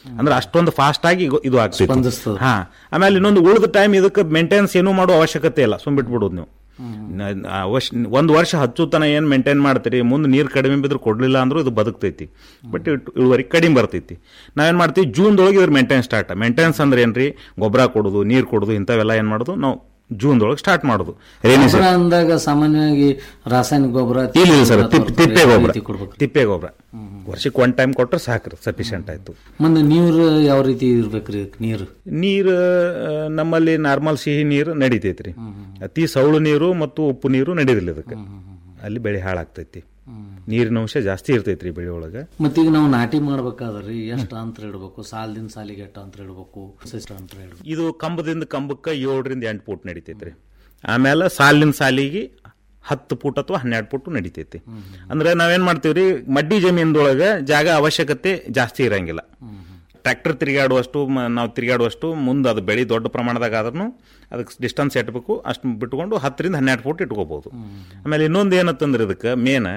ಅಂದ್ರೆ ಅಷ್ಟೊಂದು ಫಾಸ್ಟ್ ಆಗಿ ಇದು- ಇದು ಆಗ್ತೈತಿ ಸ್ಪಂದಿಸ್ತದೆ. ಹಾ ಆಮೇಲೆ ಇನ್ನೊಂದು ಉಳಿದ ಟೈಮ್ ಇದಕ್ಕೆ ಮೇಂಟೆನೆನ್ಸ್ ಏನೂ ಮಾಡೋ ಅವಶ್ಯಕತೆ ಇಲ್ಲ ಸುಮ್ ಬಿಟ್ಬಿಡೋದು ನೀವು ನ- ಆ ವರ್ಷ ಒಂದು ವರ್ಷ ಹಚ್ಚುತನ ಏನು ಮೇಂಟೈನ್ ಮಾಡ್ತೀರಿ ಮುಂದೆ ನೀರು ಕಡಿಮೆ ಬಿದ್ರೆ ಕೊಡ್ಲಿಲ್ಲ ಅಂದ್ರೂ ಇದು ಬದುಕ್ತೈತಿ ಬಟ್ ಇಳುವರಿ ಕಡಿಮೆ ಬರ್ತೈತಿ ನಾವೇನ್ ಮಾಡ್ತೀವಿ ಜೂನ್ದೊಳಗೆ ಇದ್ರ ಮೇಂಟೆನೆನ್ಸ್ ಸ್ಟಾರ್ಟ್ ಮೇಂಟೆನೆನ್ಸ್ ಅಂದ್ರೆ ಏನ್ರಿ ಗೊಬ್ಬರ ಕೊಡೋದು ನೀರು ಕೊಡೋದು ಇಂಥವೆಲ್ಲ ಏನ್ ಮಾಡೋದು ನಾವು ಜೂನ್ದೊಳಗೆ ಸ್ಟಾರ್ಟ್ ಮಾಡೋದು ರೇನಿ ಗೊಬ್ಬರ ಅಂದಾಗ ಸಾಮಾನ್ಯವಾಗಿ ರಾಸಾಯನಿಕ ಗೊಬ್ಬರ ಇಲ್ಲ ಇಲ್ಲ ಸರ್ ತಿಪ್ಪೆ ತಿಪ್ಪೆ ಗೊಬ್ಬರ ರೀತಿ ಕೊಡ್ಬೇಕು ತಿಪ್ಪೆ ಗೊಬ್ಬರ ವರ್ಷಕ್ಕೆ ಒನ್ ಟೈಮ್ ಕೊಟ್ರೆ ಸಾಕ್ರಿ ಸಫಿಶಿಯಂಟ್ ಆಯ್ತು ಮತ್ತೆ ನೀರು ಯಾವ ರೀತಿ ಇರ್ಬೇಕ್ರಿ ನೀರು ನೀರು ಆ, ನಮ್ಮಲ್ಲಿ ನಾರ್ಮಲ್ ಸಿಹಿ ನೀರು ನಡಿತೈತ್ರಿ ಅತಿ ಸೌಳು ನೀರು ಮತ್ತು ಉಪ್ಪು ನೀರು ನಡೀದಿಲ್ಲ ಇದಕ್ಕೆ ಅಲ್ಲಿ ಬೆಳೆ ಹಾಳಾಗ್ತೈತಿ ನೀರಿನ ಅಂಶ ಜಾಸ್ತಿ ಇರ್ತೈತ್ರಿ ಬೆಳೆ ಒಳಗೆ ಮತ್ತೀಗ ನಾವು ನಾಟಿ ಮಾಡ್ಬೇಕಾದ್ರಿ ಎಷ್ಟು ಅಂತರ ಇಡಬೇಕು ಸಾಲದಿಂದ ಸಾಲಿಗೆ ಎಷ್ಟು ಅಂತರ ಇಡಬೇಕು ಎಷ್ಟು ಅಂತರ ಇಡಬೇಕು ಇದು ಕಂಬದಿಂದ ಕಂಬಕ್ಕೆ ಏಳರಿಂದ ಎಂಟು ಫೂಟ್ ನಡಿತೈತ್ರಿ ಆಮೇಲೆ ಸಾಲಿನ ಸಾಲಿಗೆ ಹತ್ತು ಫೂಟ್ ಅಥವಾ ಹನ್ನೆರಡು ಫೂಟ್ ನಡಿತೈತಿ ಅಂದ್ರೆ ನಾವೇನ್ ಮಾಡ್ತೀವ್ರಿ ಮಡ್ಡಿ ಜಮೀನ್ದೊಳಗೆ ಜಾಗ ಅವಶ್ಯಕತೆ ಜಾಸ್ತಿ ಇರಂಗಿಲ್ಲ ಟ್ರ್ಯಾಕ್ಟರ್ ತಿರುಗಾಡುವಷ್ಟು ಮ- ನಾವು ತಿರುಗಾಡುವಷ್ಟು ಮುಂದೆ ಅದು ಬೆಳೆ ದೊಡ್ಡ ಪ್ರಮಾಣದಾಗ ಆದ್ರೂ ಅದಕ್ಕೆ ಡಿಸ್ಟೆನ್ಸ್ ಇಟ್ಬೇಕು ಅಷ್ಟು ಬಿಟ್ಕೊಂಡು ಹತ್ತರಿಂದ ಹನ್ನೆರಡು ಫೂಟ್ ಇಟ್ಕೋಬಹುದು ಆಮೇಲೆ ಇನ್ನೊಂದು ಏನತ್ತಂದ್ರೆ ಇದಕ್ಕೆ ಮೇನ್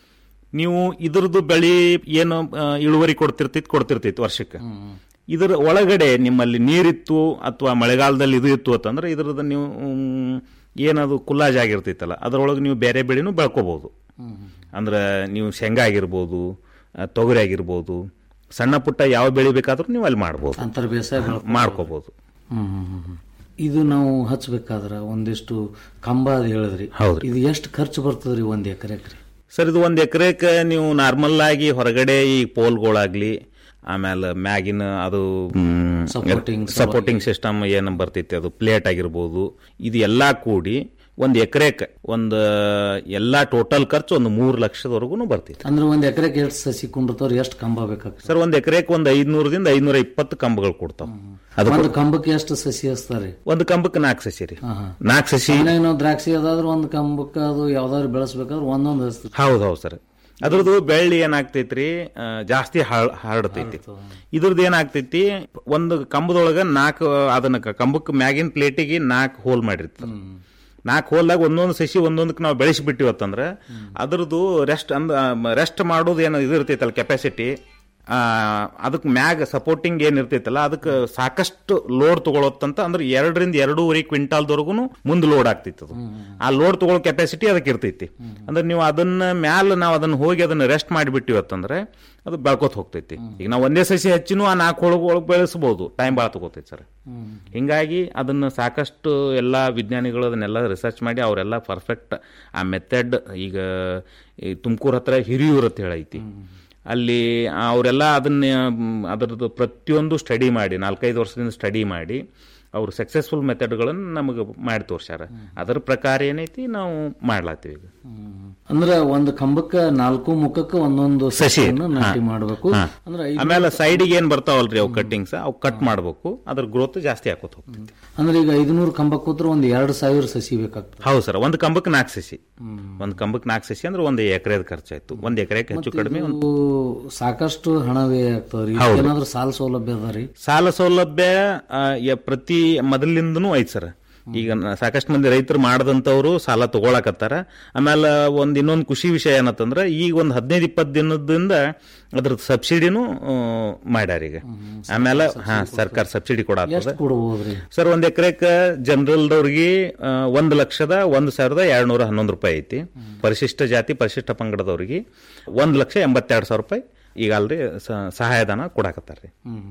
ನೀವು ಇದ್ರದ್ದು ಬೆಳೆ ಏನು ಆ, ಇಳುವರಿ ಕೊಡ್ತಿರ್ತೈತಿ ಕೊಡ್ತಿರ್ತೈತಿ ವರ್ಷಕ್ಕೆ ಇದರ ಒಳಗಡೆ ನಿಮ್ಮಲ್ಲಿ ನೀರಿತ್ತು ಅಥವಾ ಮಳೆಗಾಲದಲ್ಲಿ ಇದು ಇತ್ತು ಅಂತಂದ್ರೆ ಇದ್ರದ್ದು ನೀವು ಮ್, ಏನದು ಕುಲ್ಲಾಜ್ ಆಗಿರ್ತೈತಲ್ಲ ಅದರೊಳಗೆ ನೀವು ಬೇರೆ ಬೆಳೆನೂ ಬೆಳ್ಕೋಬಹುದು ಅಂದ್ರೆ ನೀವು ಶೇಂಗಾ ಆಗಿರ್ಬೋದು ಆ, ತೊಗರಿ ಆಗಿರ್ಬೋದು ಸಣ್ಣ ಪುಟ್ಟ ಯಾವ ಬೆಳೆ ಬೇಕಾದ್ರೂ ನೀವು ಅಲ್ಲಿ ಮಾಡ್ಬೋದು ಅಂತರ ಬೇಸಾಯ ಬೆಳ್ಕೊಬೋದು. ಮಾಡ್ಕೋಬಹುದು ಹ್ಮ್, ಹ್ಮ್, ಹ್ಮ್, ಹ್ಮ್. ಇದು ನಾವು ಹಚ್ಬೇಕಾದ್ರ ಒಂದಿಷ್ಟು ಕಂಬ ಅದು ಹೇಳಿದ್ರಿ ಹೌದ್ರಿ. ಇದು ಎಷ್ಟು ಖರ್ಚು ಬರ್ತದ್ರಿ ಒಂದ್ ಎಕರೆಕ್ರಿ ಸರ್ ಇದು ಒಂದು ಎಕರೆಕ್ಕೆ ನೀವು ನಾರ್ಮಲ್ ಆಗಿ ಹೊರಗಡೆ ಈ ಪೋಲ್ಗಳಾಗ್ಲಿ ಆಮೇಲೆ ಮ್ಯಾಗಿನ ಅದು Supporting ಸಪೋರ್ಟಿಂಗ್ ಸಿಸ್ಟಮ್ ಏನು ಬರ್ತೈತಿ ಅದು ಪ್ಲೇಟ್ ಆಗಿರ್ಬೋದು ಇದು ಎಲ್ಲಾ ಕೂಡಿ ಒಂದು ಎಕರೆಕ್ಕೆ ಒಂದು ಎಲ್ಲಾ ಟೋಟಲ್ ಖರ್ಚು ಒಂದು ಮೂರು ಲಕ್ಷದವರೆಗೂ ಬರ್ತೈತಿ ಅಂದ್ರೆ ಒಂದ್ ಎಕರೆಗೆ ಎಷ್ಟು ಸಸಿ ಕುಂಡಿರ್ತವ್ರಿ ಎಷ್ಟು ಕಂಬ ಬೇಕಾಗ್ತದೆ ಸರ್ ಒಂದು ಎಕರೆಕ್ಕೆ ಒಂದು ಐದ್ನೂರದಿಂದ ಐದ್ನೂರ ಇಪ್ಪತ್ತು ಕಂಬಗಳು ಕೊಡ್ತಾವ ಅದು ಒಂದು ಕಂಬಕ್ಕೆ ಎಷ್ಟು ಸಸಿ ಹಚ್ತಾರಿ ಒಂದು ಕಂಬಕ್ಕೆ ನಾಲ್ಕು ಸಸಿ ರೀ ನಾಲ್ಕು ಸಸಿ ಮನ್ಯಾಗ ನಾವು ದ್ರಾಕ್ಷಿ ಅದಾದ್ರೆ ಒಂದು ಕಂಬಕ್ಕೆ ಅದು ಯಾವ್ದಾದ್ರು ಬೆಳೆಸ್ಬೇಕಾದ್ರೆ ಒಂದೊಂದು ಹಚ್ತೀವಿ ಹೌದು ಹೌದು ಸರ್ ಅದ್ರದ್ದು ಬೆಳ್ಳಿ ಏನಾಗ್ತೈತ್ರಿ ಆ, ಜಾಸ್ತಿ ಹಾಳ್- ಹರಡ್ತೈತಿ ಇದ್ರದ್ದು ಏನಾಗ್ತೈತಿ ಒಂದು ಕಂಬದೊಳಗ ನಾಲ್ಕು ಅದನ್ನ ಕ- ಕಂಬಕ್ಕೆ ಮ್ಯಾಗಿನ ಪ್ಲೇಟಿಗೆ ನಾಲ್ಕು ಹೋಲ್ ಮಾಡಿರ್ತಾರ ನಾಲ್ಕು ಹೋಲ್ದಾಗ ಒಂದೊಂದು ಸಸಿ ಒಂದೊಂದಕ್ಕೆ ನಾವು ಬೆಳೆಸಿಬಿಟ್ಟಿವತ್ತಂದ್ರೆ ಅದ್ರದ್ದು ರೆಸ್ಟ್ ಅಂದ ರೆಸ್ಟ್ ಮಾಡೋದು ಏನು ಇದು ಇರ್ತೈತಲ್ಲ ಕೆಪಾಸಿಟಿ ಅದಕ್ಕೆ ಮ್ಯಾಗ್ ಸಪೋರ್ಟಿಂಗ್ ಏನ್ ಇರ್ತೈತಲ್ಲ ಅದಕ್ಕೆ ಸಾಕಷ್ಟು ಲೋಡ್ ತಗೊಳತ್ತಂತ ಅಂದ್ರೆ ಎರಡರಿಂದ ಎರಡೂವರೆ ಕ್ವಿಂಟಾಲ್ದವರೆಗೂ ಮುಂದೆ ಲೋಡ್ ಆಗ್ತೈತಿ ಅದು ಆ ಲೋಡ್ ತಗೊಳ್ಳೋ ಕೆಪಾಸಿಟಿ ಅದಕ್ಕೆ ಇರ್ತೈತಿ ಅಂದ್ರೆ ನೀವು ಅದನ್ನ ಮ್ಯಾಲ ನಾವು ಅದನ್ನ ಹೋಗಿ ಅದನ್ನ ರೆಸ್ಟ್ ಮಾಡಿಬಿಟ್ಟಿವತ್ತಂದ್ರೆ ಅದು ಬೆಳ್ಕೊತ ಹೋಗ್ತೈತಿ ಈಗ ನಾವು ಒಂದೇ ಸಸಿ ಹಚ್ಚಿನೂ ಆ ನಾಲ್ಕು ಒಳಗೆ ಒಳಗೆ ಬೆಳೆಸಬಹುದು ಟೈಮ್ ಭಾಳ ತಗೋತೈತಿ ಸರ್ ಹಿಂಗಾಗಿ ಅದನ್ನ ಸಾಕಷ್ಟು ಎಲ್ಲ ವಿಜ್ಞಾನಿಗಳು ಅದನ್ನೆಲ್ಲ ರಿಸರ್ಚ್ ಮಾಡಿ ಅವರೆಲ್ಲ ಪರ್ಫೆಕ್ಟ್ ಆ ಮೆಥಡ್ ಈಗ ಈ ತುಮಕೂರು ಹತ್ರ ಹಿರಿಯೂರ್ ಅಂತ ಹೇಳೈತಿ ಅಲ್ಲಿ ಅವರೆಲ್ಲ ಅದನ್ನ ಮ್, ಅದರದ್ದು ಪ್ರತಿಯೊಂದು ಸ್ಟಡಿ ಮಾಡಿ ನಾಲ್ಕೈದು ವರ್ಷದಿಂದ ಸ್ಟಡಿ ಮಾಡಿ ಅವರು ಸಕ್ಸಸ್ಫುಲ್ ಮೆಥಡ್ಗಳನ್ನು ನಮಗೆ ಮಾಡಿ ತೋರ್ಸ್ಯಾರ ಅದರ ಪ್ರಕಾರ ಏನೈತಿ ನಾವು ಮಾಡ್ಲಾತೀವಿ ಈಗ ಅಂದ್ರೆ ಒಂದು ಕಂಬಕ್ಕೆ ನಾಲ್ಕು ಮುಖಕ್ಕೆ ಒಂದೊಂದು ಸಸಿ ಸಸಿಯನ್ನು ನಾಟಿ ಹಾ. ಮಾಡಬೇಕು ಹಾ. ಅಂದ್ರೆ ಐದು- ಆಮೇಲೆ ಸೈಡಿಗೆ ಏನ್ ಬರ್ತಾವಲ್ರಿ ಅವು ಕಟ್ಟಿಂಗ್ಸ್ ಅವು ಕಟ್ ಮಾಡಬೇಕು ಅದ್ರ ಗ್ರೋತ್ ಜಾಸ್ತಿ ಆಕೋತ ಹೋಗ್ತೈತಿ ಅಂದ್ರೆ ಈಗ ಐದುನೂರು ಕಂಬ ಕೂತ್ರೆ ಒಂದು ಎರಡು ಸಾವಿರ ಸಸಿ ಬೇಕಾಗ್ತದೆ ಹೌದು ಸರ್ ಒಂದು ಕಂಬಕ್ಕೆ ನಾಲ್ಕು ಸಸಿ ಒಂದು ಕಂಬಕ್ಕೆ ನಾಲ್ಕು ಸಸಿ ಅಂದ್ರೆ ಒಂದು ಎಕರೆದ ಖರ್ಚಾಯ್ತು ಒಂದು ಎಕರೆಗೆ ಹೆಚ್ಚು ಕಡಿಮೆ ಒಂದು ಇದು ಸಾಕಷ್ಟು ಹಣವೇ ಆಗ್ತದ್ರಿ ಹೌದು. ಏನಾದ್ರೂ ಸಾಲ ಸೌಲಭ್ಯ ಅದ ರೀ ಸಾಲ ಸೌಲಭ್ಯ ಆ, ಯ- ಪ್ರತಿ ಮೊದಲಿಂದನೂ ಐತಿ ಸರ್ ಈಗ ನ- ಸಾಕಷ್ಟು ಮಂದಿ ರೈತರು ಮಾಡದಂತವ್ರು ಸಾಲ ತಗೊಳಕತ್ತಾರ ಆಮೇಲೆ ಒಂದ್ ಇನ್ನೊಂದು ಖುಷಿ ವಿಷಯ ಏನತ್ತಂದ್ರೆ ಈಗ ಒಂದು ಹದಿನೈದು ಇಪ್ಪತ್ತು ದಿನದಿಂದ ಅದ್ರದ್ದು ಸಬ್ಸಿಡಿನೂ ಆ, ಮಾಡ್ಯಾರ ಈಗ ಆಮೇಲೆ ಹಾ ಸರ್ಕಾರ ಸಬ್ಸಿಡಿ ಕೊಡತ್ತದ ಎಷ್ಟು ಕೊಡ್ಬೋದ್ರಿ ಸರ್ ಒಂದ್ ಎಕರೆಕ್ ಜನರಲ್ದವ್ರಿಗೆ ಒಂದು ಲಕ್ಷದ ಒಂದು ಸಾವಿರದ ಎರಡ್ನೂರ ಹನ್ನೊಂದು ರೂಪಾಯಿ ಐತಿ ಪರಿಶಿಷ್ಟ ಜಾತಿ ಪರಿಶಿಷ್ಟ ಪಂಗಡದವ್ರಿಗೆ ಒಂದ್ ಲಕ್ಷ ಎಂಬತ್ತೆರಡು ಸಾವಿರ ರೂಪಾಯಿ ಈಗ ಅಲ್ರಿ ಸ- ಸಹಾಯಧನ ಕೊಡಾಕತ್ತಾರ್ರಿ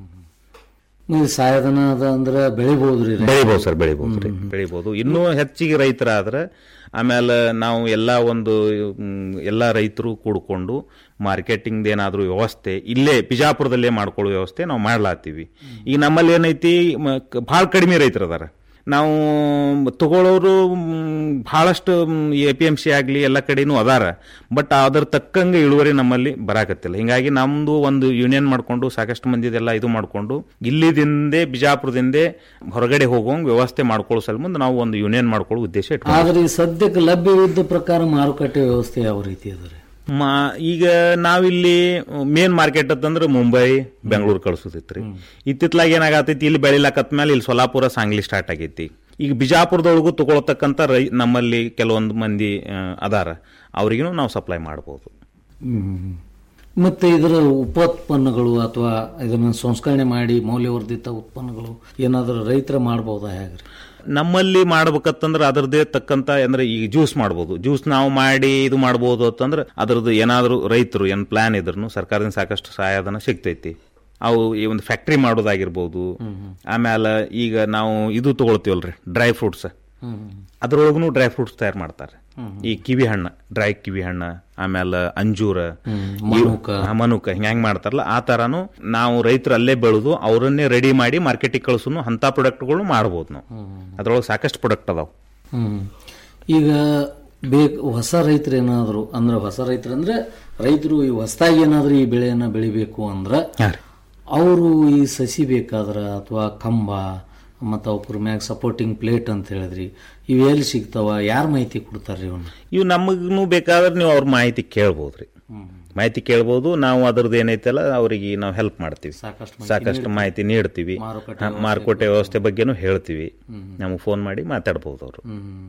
ನೀವು ಸಹಾಯಧನ ಅದ ಅಂದ್ರೆ ಬೆಳಿಬಹುದ್ರಿ ರೈತ? ಬೆಳಿಬಹುದು ಸರ್ ಬೆಳಿಬಹುದು ರೀ ಬೆಳಿಬಹುದು ಇನ್ನೂ ಹೆಚ್ಚಿಗೆ ರೈತರಾದ್ರೆ ಆಮೇಲೆ ನಾವು ಎಲ್ಲ ಒಂದು ಮ್, ಎಲ್ಲ ರೈತರು ಕೂಡ್ಕೊಂಡು ಮಾರ್ಕೆಟಿಂಗ್ ಏನಾದರೂ ವ್ಯವಸ್ಥೆ ಇಲ್ಲೇ ಬಿಜಾಪುರದಲ್ಲೇ ಮಾಡ್ಕೊಳ್ಳೋ ವ್ಯವಸ್ಥೆ ನಾವು ಮಾಡ್ಲಾತೀವಿ ಈಗ ನಮ್ಮಲ್ಲಿ ಏನೈತಿ ಭಾಳ ಕಡಿಮೆ ರೈತರು ಅದಾರ ನಾವು ತಗೊಳ್ಳೋರು ಮ್, ಬಹಳಷ್ಟು ಎ ಪಿ ಎಂ ಸಿ ಆಗಲಿ ಎಲ್ಲ ಕಡೆನೂ ಅದಾರ ಬಟ್ ಅದ್ರ ತಕ್ಕಂಗೆ ಇಳುವರಿ ನಮ್ಮಲ್ಲಿ ಬರಾಕತ್ತಿಲ್ಲ ಹಿಂಗಾಗಿ ನಮ್ದು ಒಂದು ಯೂನಿಯನ್ ಮಾಡ್ಕೊಂಡು ಸಾಕಷ್ಟು ಮಂದಿದೆಲ್ಲ ಇದು ಮಾಡ್ಕೊಂಡು ಇಲ್ಲಿದಿಂದೇ ಬಿಜಾಪುರದಿಂದೇ ಹೊರಗಡೆ ಹೋಗುವಂಗೆ ವ್ಯವಸ್ಥೆ ಮಾಡ್ಕೊಳ್ಳೋ ಸಲ ನಾವು ಒಂದು ಯೂನಿಯನ್ ಮಾಡ್ಕೊಳ್ಳೋ ಉದ್ದೇಶ ಇಟ್ಕೊಂಡು ಆದ್ರೆ ಈ ಸದ್ಯಕ್ಕೆ ಲಭ್ಯವಿದ್ದ ಪ್ರಕಾರ ಮಾರುಕಟ್ಟೆ ವ್ಯವಸ್ಥೆ ಯಾವ ರೀತಿ ಅದ ರೀ ಮಾ ಈಗ ನಾವಿಲ್ಲಿ ಮೇನ್ ಮಾರ್ಕೆಟ್ ಅಂತಂದ್ರೆ ಮುಂಬೈ ಬೆಂಗಳೂರು ಕಳ್ಸೋದಿತ್ರಿ ಇತ್ತಿತ್ಲಾಗ ಏನಾಗತೈತಿ ಇಲ್ಲಿ ಬೆಳಿಲಾಕತ್ ಮೇಲೆ ಇಲ್ಲಿ ಸೊಲಾಪುರ ಸಾಂಗ್ಲಿ ಸ್ಟಾರ್ಟ್ ಆಗೈತಿ ಈಗ ಬಿಜಾಪುರದೊಳಗೂ ತಗೊಳತಕ್ಕಂಥ ರೈ ನಮ್ಮಲ್ಲಿ ಕೆಲವೊಂದು ಮಂದಿ ಆ, ಅದಾರ ಅವ್ರಿಗೂ ನಾವು ಸಪ್ಲೈ ಮಾಡ್ಬೋದು ಹ್ಮ್. ಮತ್ತೆ ಇದರ ಉಪೋತ್ಪನ್ನಗಳು ಅಥವಾ ಇದನ್ನು ಸಂಸ್ಕರಣೆ ಮಾಡಿ ಮೌಲ್ಯವರ್ಧಿತ ಉತ್ಪನ್ನಗಳು ಏನಾದರೂ ರೈತರ ಮಾಡಬಹುದಾ ಹೇಗ್ರಿ ನಮ್ಮಲ್ಲಿ ಮಾಡ್ಬೇಕತ್ತಂದ್ರೆ ಅದರದೇ ತಕ್ಕಂತ ಅಂದ್ರೆ ಈಗ ಜ್ಯೂಸ್ ಮಾಡ್ಬೋದು ಜ್ಯೂಸ್ ನಾವು ಮಾಡಿ ಇದು ಮಾಡ್ಬೋದು ಅಂತಂದ್ರೆ ಅದರದ್ದು ಏನಾದರೂ ರೈತರು ಏನ್ ಪ್ಲಾನ್ ಇದ್ರು ಸರ್ಕಾರದಿಂದ ಸಾಕಷ್ಟು ಸಹಾಯಧನ ಸಿಗ್ತೈತಿ ಅವು ಈ ಒಂದು ಫ್ಯಾಕ್ಟ್ರಿ ಮಾಡೋದಾಗಿರ್ಬೋದು ಆಮೇಲೆ ಈಗ ನಾವು ಇದು ತಗೊಳ್ತೀವಲ್ರಿ ಡ್ರೈ ಫ್ರೂಟ್ಸ್ ಅದ್ರೊಳಗೂ ಡ್ರೈ ಫ್ರೂಟ್ಸ್ ತಯಾರು ಮಾಡ್ತಾರೆ ಈ ಕಿವಿ ಹಣ್ಣು ಡ್ರೈ ಕಿವಿ ಹಣ್ಣು ಆಮೇಲೆ ಅಂಜೂರ ಮನುಕ. ಆ, ಮನುಕ ಹಿಂಗ್ ಮಾಡ್ತಾರಲ್ಲ ಆ ತರಾನು ನಾವು ರೈತರು ಅಲ್ಲೇ ಬೆಳೆದು ಅವರನ್ನೇ ರೆಡಿ ಮಾಡಿ ಮಾರ್ಕೆಟಿಗೆ ಕಳ್ಸುನು ಅಂತ ಪ್ರಾಡಕ್ಟ್ಗಳು ಮಾಡ್ಬೋದು ನಾವು ಅದ್ರೊಳಗೆ ಸಾಕಷ್ಟು ಪ್ರಾಡಕ್ಟ್ ಅದಾವ ಹ್ಮ್ ಈಗ ಬೇಕು ಹೊಸ ರೈತರು ಏನಾದ್ರು ಅಂದ್ರೆ ಹೊಸ ರೈತರು ಅಂದ್ರೆ ರೈತರು ಈ ಹೊಸದಾಗಿ ಏನಾದ್ರು ಈ ಬೆಳೆಯನ್ನ ಬೆಳಿಬೇಕು ಅಂದ್ರ ಅವರು ಈ ಸಸಿ ಬೇಕಾದ್ರ ಅಥವಾ ಕಂಬ ಮತ್ತು ಅವ್ರ ಮ್ಯಾಗ ಸಪೋರ್ಟಿಂಗ್ ಪ್ಲೇಟ್ ಅಂತ ಹೇಳಿದ್ರಿ ಇವು ಎಲ್ಲಿ ಸಿಗ್ತಾವ ಯಾರು ಮಾಹಿತಿ ಕೊಡ್ತಾರ್ರಿ ಇವನ್ನ ಇವು ನಮಗೂ ಬೇಕಾದ್ರೆ ನೀವು ಅವ್ರ ಮಾಹಿತಿ ಕೇಳ್ಬೋದ್ರಿ ಮಾಹಿತಿ ಕೇಳ್ಬೋದು ನಾವು ಅದ್ರದ್ದು ಏನೈತಲ್ಲ ಅವರಿಗೆ ನಾವು ಹೆಲ್ಪ್ ಮಾಡ್ತೀವಿ ಸಾಕಷ್ಟು ಮಾಹಿತಿ ನೀಡ್ತೀವಿ ಹಾ, ಮಾರುಕಟ್ಟೆ ವ್ಯವಸ್ಥೆ ಬಗ್ಗೆನೂ ಹೇಳ್ತೀವಿ ನಮಗೆ ಫೋನ್ ಮಾಡಿ ಮಾತಾಡ್ಬೋದು ಅವರು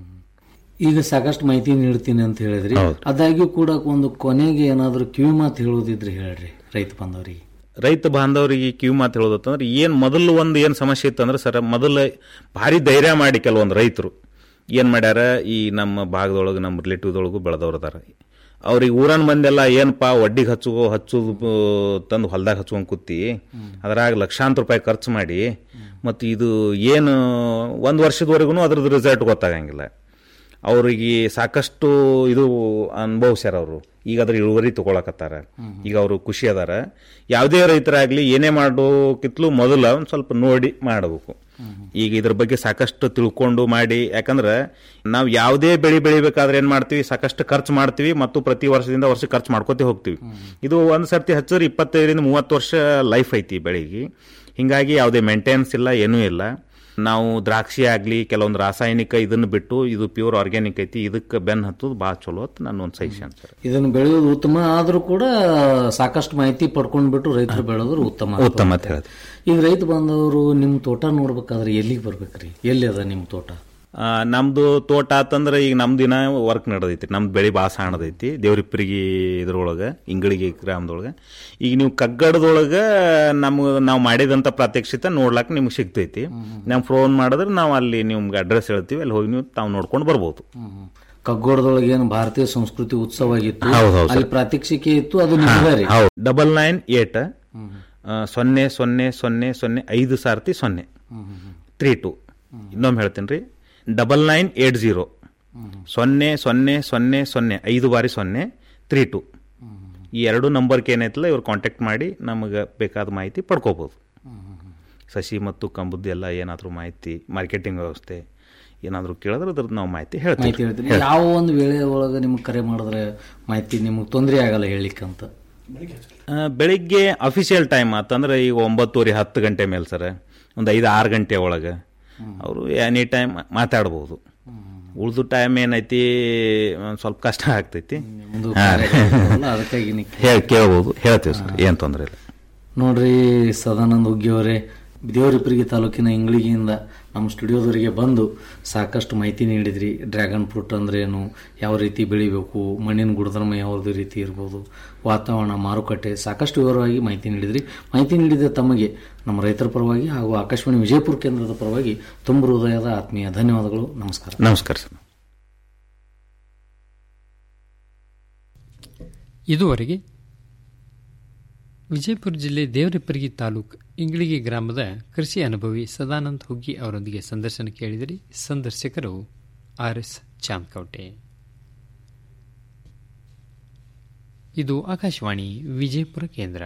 ಈಗ ಸಾಕಷ್ಟು ಮಾಹಿತಿ ನೀಡ್ತೀನಿ ಅಂತ ಹೇಳಿದ್ರಿ ಅದಾಗ್ಯೂ ಕೂಡ ಒಂದು ಕೊನೆಗೆ ಏನಾದ್ರು ಕಿವಿ ಮಾತು ಹೇಳೋದಿದ್ರೆ ಹೇಳ್ರಿ ರೈತ ಬಂದವರಿಗೆ ರೈತ ಬಾಂಧವರಿಗೆ ಕಿವಿ ಮಾತು ಹೇಳೋದತ್ತಂದ್ರೆ ಏನು ಮೊದಲು ಒಂದು ಏನು ಸಮಸ್ಯೆ ಇತ್ತಂದ್ರೆ ಸರ್ ಮೊದಲು ಭಾರಿ ಧೈರ್ಯ ಮಾಡಿ ಕೆಲವೊಂದು ರೈತರು ಏನು ಮಾಡ್ಯಾರ ಈ ನಮ್ಮ ಭಾಗದೊಳಗೆ ನಮ್ಮ ರಿಲೇಟಿವ್ದೊಳಗೂ ಬೆಳೆದವ್ರು ಅದಾರ ಅವ್ರಿಗೆ ಊರನ್ ಮಂದೆಲ್ಲ ಏನಪ್ಪಾ ವಡ್ಡಿಗೆ ಹಚ್ಚುಗೋ ಹಚ್ಚುದು ತಂದು ಹೊಲ್ದಾಗ ಹಚ್ಕೊಂಡ್ ಕೂತಿ ಅದ್ರಾಗ ಲಕ್ಷಾಂತರ ರೂಪಾಯಿ ಖರ್ಚು ಮಾಡಿ ಮತ್ತು ಇದು ಏನು ಒಂದು ವರ್ಷದವರೆಗೂ ಅದ್ರದ್ದು ರಿಸಲ್ಟ್ ಗೊತ್ತಾಗಂಗಿಲ್ಲ ಅವ್ರಿಗೆ ಸಾಕಷ್ಟು ಇದು ಅನುಭವಿಸ್ಯಾರ ಅವರು ಈಗ ಅದ್ರ ಇಳುವರಿ ತಗೊಳಕತ್ತಾರ ಈಗ ಅವರು ಖುಷಿ ಅದಾರ ಯಾವುದೇ ರೈತರಾಗ್ಲಿ ಏನೇ ಮಾಡೋಕಿತ್ಲು ಮೊದಲ ಒಂದು ಸ್ವಲ್ಪ ನೋಡಿ ಮಾಡಬೇಕು ಈಗ ಇದ್ರ ಬಗ್ಗೆ ಸಾಕಷ್ಟು ತಿಳ್ಕೊಂಡು ಮಾಡಿ ಯಾಕಂದ್ರೆ ನಾವು ಯಾವುದೇ ಬೆಳೆ ಬೆಳಿಬೇಕಾದ್ರೆ ಏನ್ ಮಾಡ್ತೀವಿ ಸಾಕಷ್ಟು ಖರ್ಚು ಮಾಡ್ತೀವಿ ಮತ್ತು ಪ್ರತಿ ವರ್ಷದಿಂದ ವರ್ಷ ಖರ್ಚು ಮಾಡ್ಕೋತಿ ಹೋಗ್ತೀವಿ ಇದು ಒಂದ್ ಸರ್ತಿ ಹಚ್ಚಿದ್ರೆ ಇಪ್ಪತ್ತೈದರಿಂದ ಮೂವತ್ತು ವರ್ಷ ಲೈಫ್ ಐತಿ ಬೆಳೆಗೆ ಹಿಂಗಾಗಿ ಯಾವುದೇ ಮೇಂಟೆನೆನ್ಸ್ ಇಲ್ಲ ಏನೂ ಇಲ್ಲ ನಾವು ದ್ರಾಕ್ಷಿ ಆಗ್ಲಿ ಕೆಲವೊಂದು ರಾಸಾಯನಿಕ ಇದನ್ನ ಬಿಟ್ಟು ಇದು ಪ್ಯೂರ್ ಆರ್ಗ್ಯಾನಿಕ್ ಐತಿ ಇದಕ್ಕೆ ಬೆನ್ ಹತ್ತೋದು ಭಾಳ ಚಲೋ ಅಂತ ನನ್ನ ಒಂದು ಸಜೆಷನ್ ಸರ್ ಇದನ್ನು ಬೆಳೆಯೋದು ಉತ್ತಮ ಆದ್ರೂ ಕೂಡ ಸಾಕಷ್ಟು ಮಾಹಿತಿ ಪಡ್ಕೊಂಡ್ಬಿಟ್ಟು ರೈತರು ಬೆಳೆದ್ರು ಉತ್ತಮ ಉತ್ತಮ ಅಂತ ಹೇಳೋದು. ಈಗ ರೈತ ಬಾಂಧವರು ನಿಮ್ ತೋಟ ನೋಡ್ಬೇಕಾದ್ರೆ ಎಲ್ಲಿಗೆ ಬರ್ಬೇಕ್ರಿ ಎಲ್ಲಿ ಅದ ನಿಮ್ ತೋಟ ಆ, ನಮ್ದು ತೋಟ ಆತಂದ್ರೆ ಈಗ ನಮ್ ದಿನ ವರ್ಕ್ ನಡೆದೈತಿ ನಮ್ದು ಬೆಳೆ ಭಾಳ ಸಾಣದೈತಿ ದೇವ್ರಿಪ್ಪರಿಗೆ ಇದ್ರೊಳಗೆ ಇಂಗಳಿಗೆ ಗ್ರಾಮದೊಳಗೆ ಈಗ ನೀವು ಕಗ್ಗಡದೊಳಗೆ ನಮ್ಗೆ ನಾವು ಮಾಡಿದಂಥ ಪ್ರಾತ್ಯಕ್ಷಿತೆ ನೋಡ್ಲಾಕ ನಿಮ್ಗೆ ಸಿಗ್ತೈತಿ ನಾವು ಫೋನ್ ಮಾಡಿದ್ರೆ ನಾವು ಅಲ್ಲಿ ನಿಮ್ಗೆ ಅಡ್ರೆಸ್ ಹೇಳ್ತೀವಿ ಅಲ್ಲಿ ಹೋಗಿ ನೀವು ತಾವು ನೋಡ್ಕೊಂಡು ಬರ್ಬೋದು ಕಗ್ಗೋಡದೊಳಗೆ ಏನು ಭಾರತೀಯ ಸಂಸ್ಕೃತಿ ಉತ್ಸವ ಆಗಿತ್ತು ಹೌದ್ ಹೌದ್ ಅಲ್ಲಿ ಸರ್. ಪ್ರಾತ್ಯಕ್ಷಿಕೆ ಇತ್ತು ಅದು ನಿಮ್ದೇ ರೀ ಹೌದು ಡಬಲ್ ನೈನ್ ಏಟ್ ಸೊನ್ನೆ ಸೊನ್ನೆ ಸೊನ್ನೆ ಸೊನ್ನೆ ಐದು ಸಾರ್ತಿ ಸೊನ್ನೆ ತ್ರೀ ಟು ಇನ್ನೊಮ್ಮೆ ಹೇಳ್ತೀನಿ ರೀ ಡಬಲ್ ನೈನ್ ಏಟ್ ಜೀರೋ ಸೊನ್ನೆ ಸೊನ್ನೆ ಸೊನ್ನೆ ಸೊನ್ನೆ ಐದು ಬಾರಿ ಸೊನ್ನೆ ತ್ರೀ ಟು ಈ ಎರಡು ನಂಬರ್ಗೆ ಏನೈತಲ್ಲ ಇವ್ರು ಕಾಂಟ್ಯಾಕ್ಟ್ ಮಾಡಿ ನಮಗೆ ಬೇಕಾದ ಮಾಹಿತಿ ಪಡ್ಕೋಬೋದು ಸಸಿ ಮತ್ತು ಕಂಬದ್ದು ಎಲ್ಲ ಏನಾದರೂ ಮಾಹಿತಿ ಮಾರ್ಕೆಟಿಂಗ್ ವ್ಯವಸ್ಥೆ ಏನಾದರೂ ಕೇಳಿದ್ರೆ ಅದ್ರದ್ದು ನಾವು ಮಾಹಿತಿ ಮಾಹಿತಿ ಹೇಳ್ತೀವಿ ಹೇಳ್ತೀನಿ ಹೇಳ್ತೀವಿ. ಯಾವ ಒಂದು ವೇಳೆ ಒಳಗೆ ನಿಮ್ಗೆ ಕರೆ ಮಾಡಿದ್ರೆ ಮಾಹಿತಿ ನಿಮ್ಗೆ ತೊಂದರೆ ಆಗಲ್ಲ ಹೇಳಿಕ್ಕಂತ ಆ, ಬೆಳಿಗ್ಗೆ ಅಫಿಷಿಯಲ್ ಟೈಮ್ ಆತಂದ್ರೆ ಈಗ ಒಂಬತ್ತುವರೆ ಹತ್ತು ಗಂಟೆ ಮೇಲೆ ಸರ್ ಒಂದು ಐದು ಆರು ಗಂಟೆ ಒಳಗೆ ಅವರು ಎನಿ ಟೈಮ್ ಮಾತಾಡ್ಬೋದು ಉಳ್ದು ಟೈಮ್ ಏನೈತಿ ಒಂದ್ ಸ್ವಲ್ಪ ಕಷ್ಟ ಆಗ್ತೈತಿ ಒಂದು ಹಾ. ಕಾರ್ಯಕ್ರಮ ಅದಕ್ಕಾಗಿ ನೀವು ಹೇಳ್ ಕೇಳ್ಬೋದು ಹೇಳ್ತೀವಿ ಸರ್ ಏನು ತೊಂದರೆ ಇಲ್ಲ ನೋಡ್ರಿ ಸದಾನಂದ ಹುಗ್ಗಿಯವರೇ ದೇವರಿಪ್ಪರಿಗೆ ತಾಲೂಕಿನ ಇಂಗಳಿಗೆಯಿಂದ ನಮ್ಮ ಸ್ಟುಡಿಯೋದವರಿಗೆ ಬಂದು ಸಾಕಷ್ಟು ಮಾಹಿತಿ ನೀಡಿದ್ರಿ ಡ್ರ್ಯಾಗನ್ ಫ್ರೂಟ್ ಅಂದ್ರೆ ಏನು ಯಾವ ರೀತಿ ಬೆಳಿಬೇಕು ಮಣ್ಣಿನ ಗುಣಧರ್ಮ ಯಾವುದೇ ರೀತಿ ಇರ್ಬೋದು ವಾತಾವರಣ ಮಾರುಕಟ್ಟೆ ಸಾಕಷ್ಟು ವಿವರವಾಗಿ ಮಾಹಿತಿ ನೀಡಿದ್ರಿ ಮಾಹಿತಿ ನೀಡಿದ ತಮಗೆ ನಮ್ಮ ರೈತರ ಪರವಾಗಿ ಹಾಗೂ ಆಕಾಶವಾಣಿ ವಿಜಯಪುರ ಕೇಂದ್ರದ ಪರವಾಗಿ ತುಂಬ ಹೃದಯದ ಆತ್ಮೀಯ ಧನ್ಯವಾದಗಳು ನಮಸ್ಕಾರ ನಮಸ್ಕಾರ ಸರ್ ಇದುವರೆಗೆ ವಿಜಯಪುರ ಜಿಲ್ಲೆ ದೇವರಿಪ್ಪರ್ಗಿ ತಾಲೂಕು ಇಂಗ್ಳಿಗಿ ಗ್ರಾಮದ ಕೃಷಿ ಅನುಭವಿ ಸದಾನಂದ್ ಹುಗ್ಗಿ ಅವರೊಂದಿಗೆ ಸಂದರ್ಶನ ಕೇಳಿದಿರಿ ಸಂದರ್ಶಕರು ಆರ್ ಎಸ್ ಚಾಂದ್ಕೌಟೆ ಇದು ಆಕಾಶವಾಣಿ ವಿಜಯಪುರ ಕೇಂದ್ರ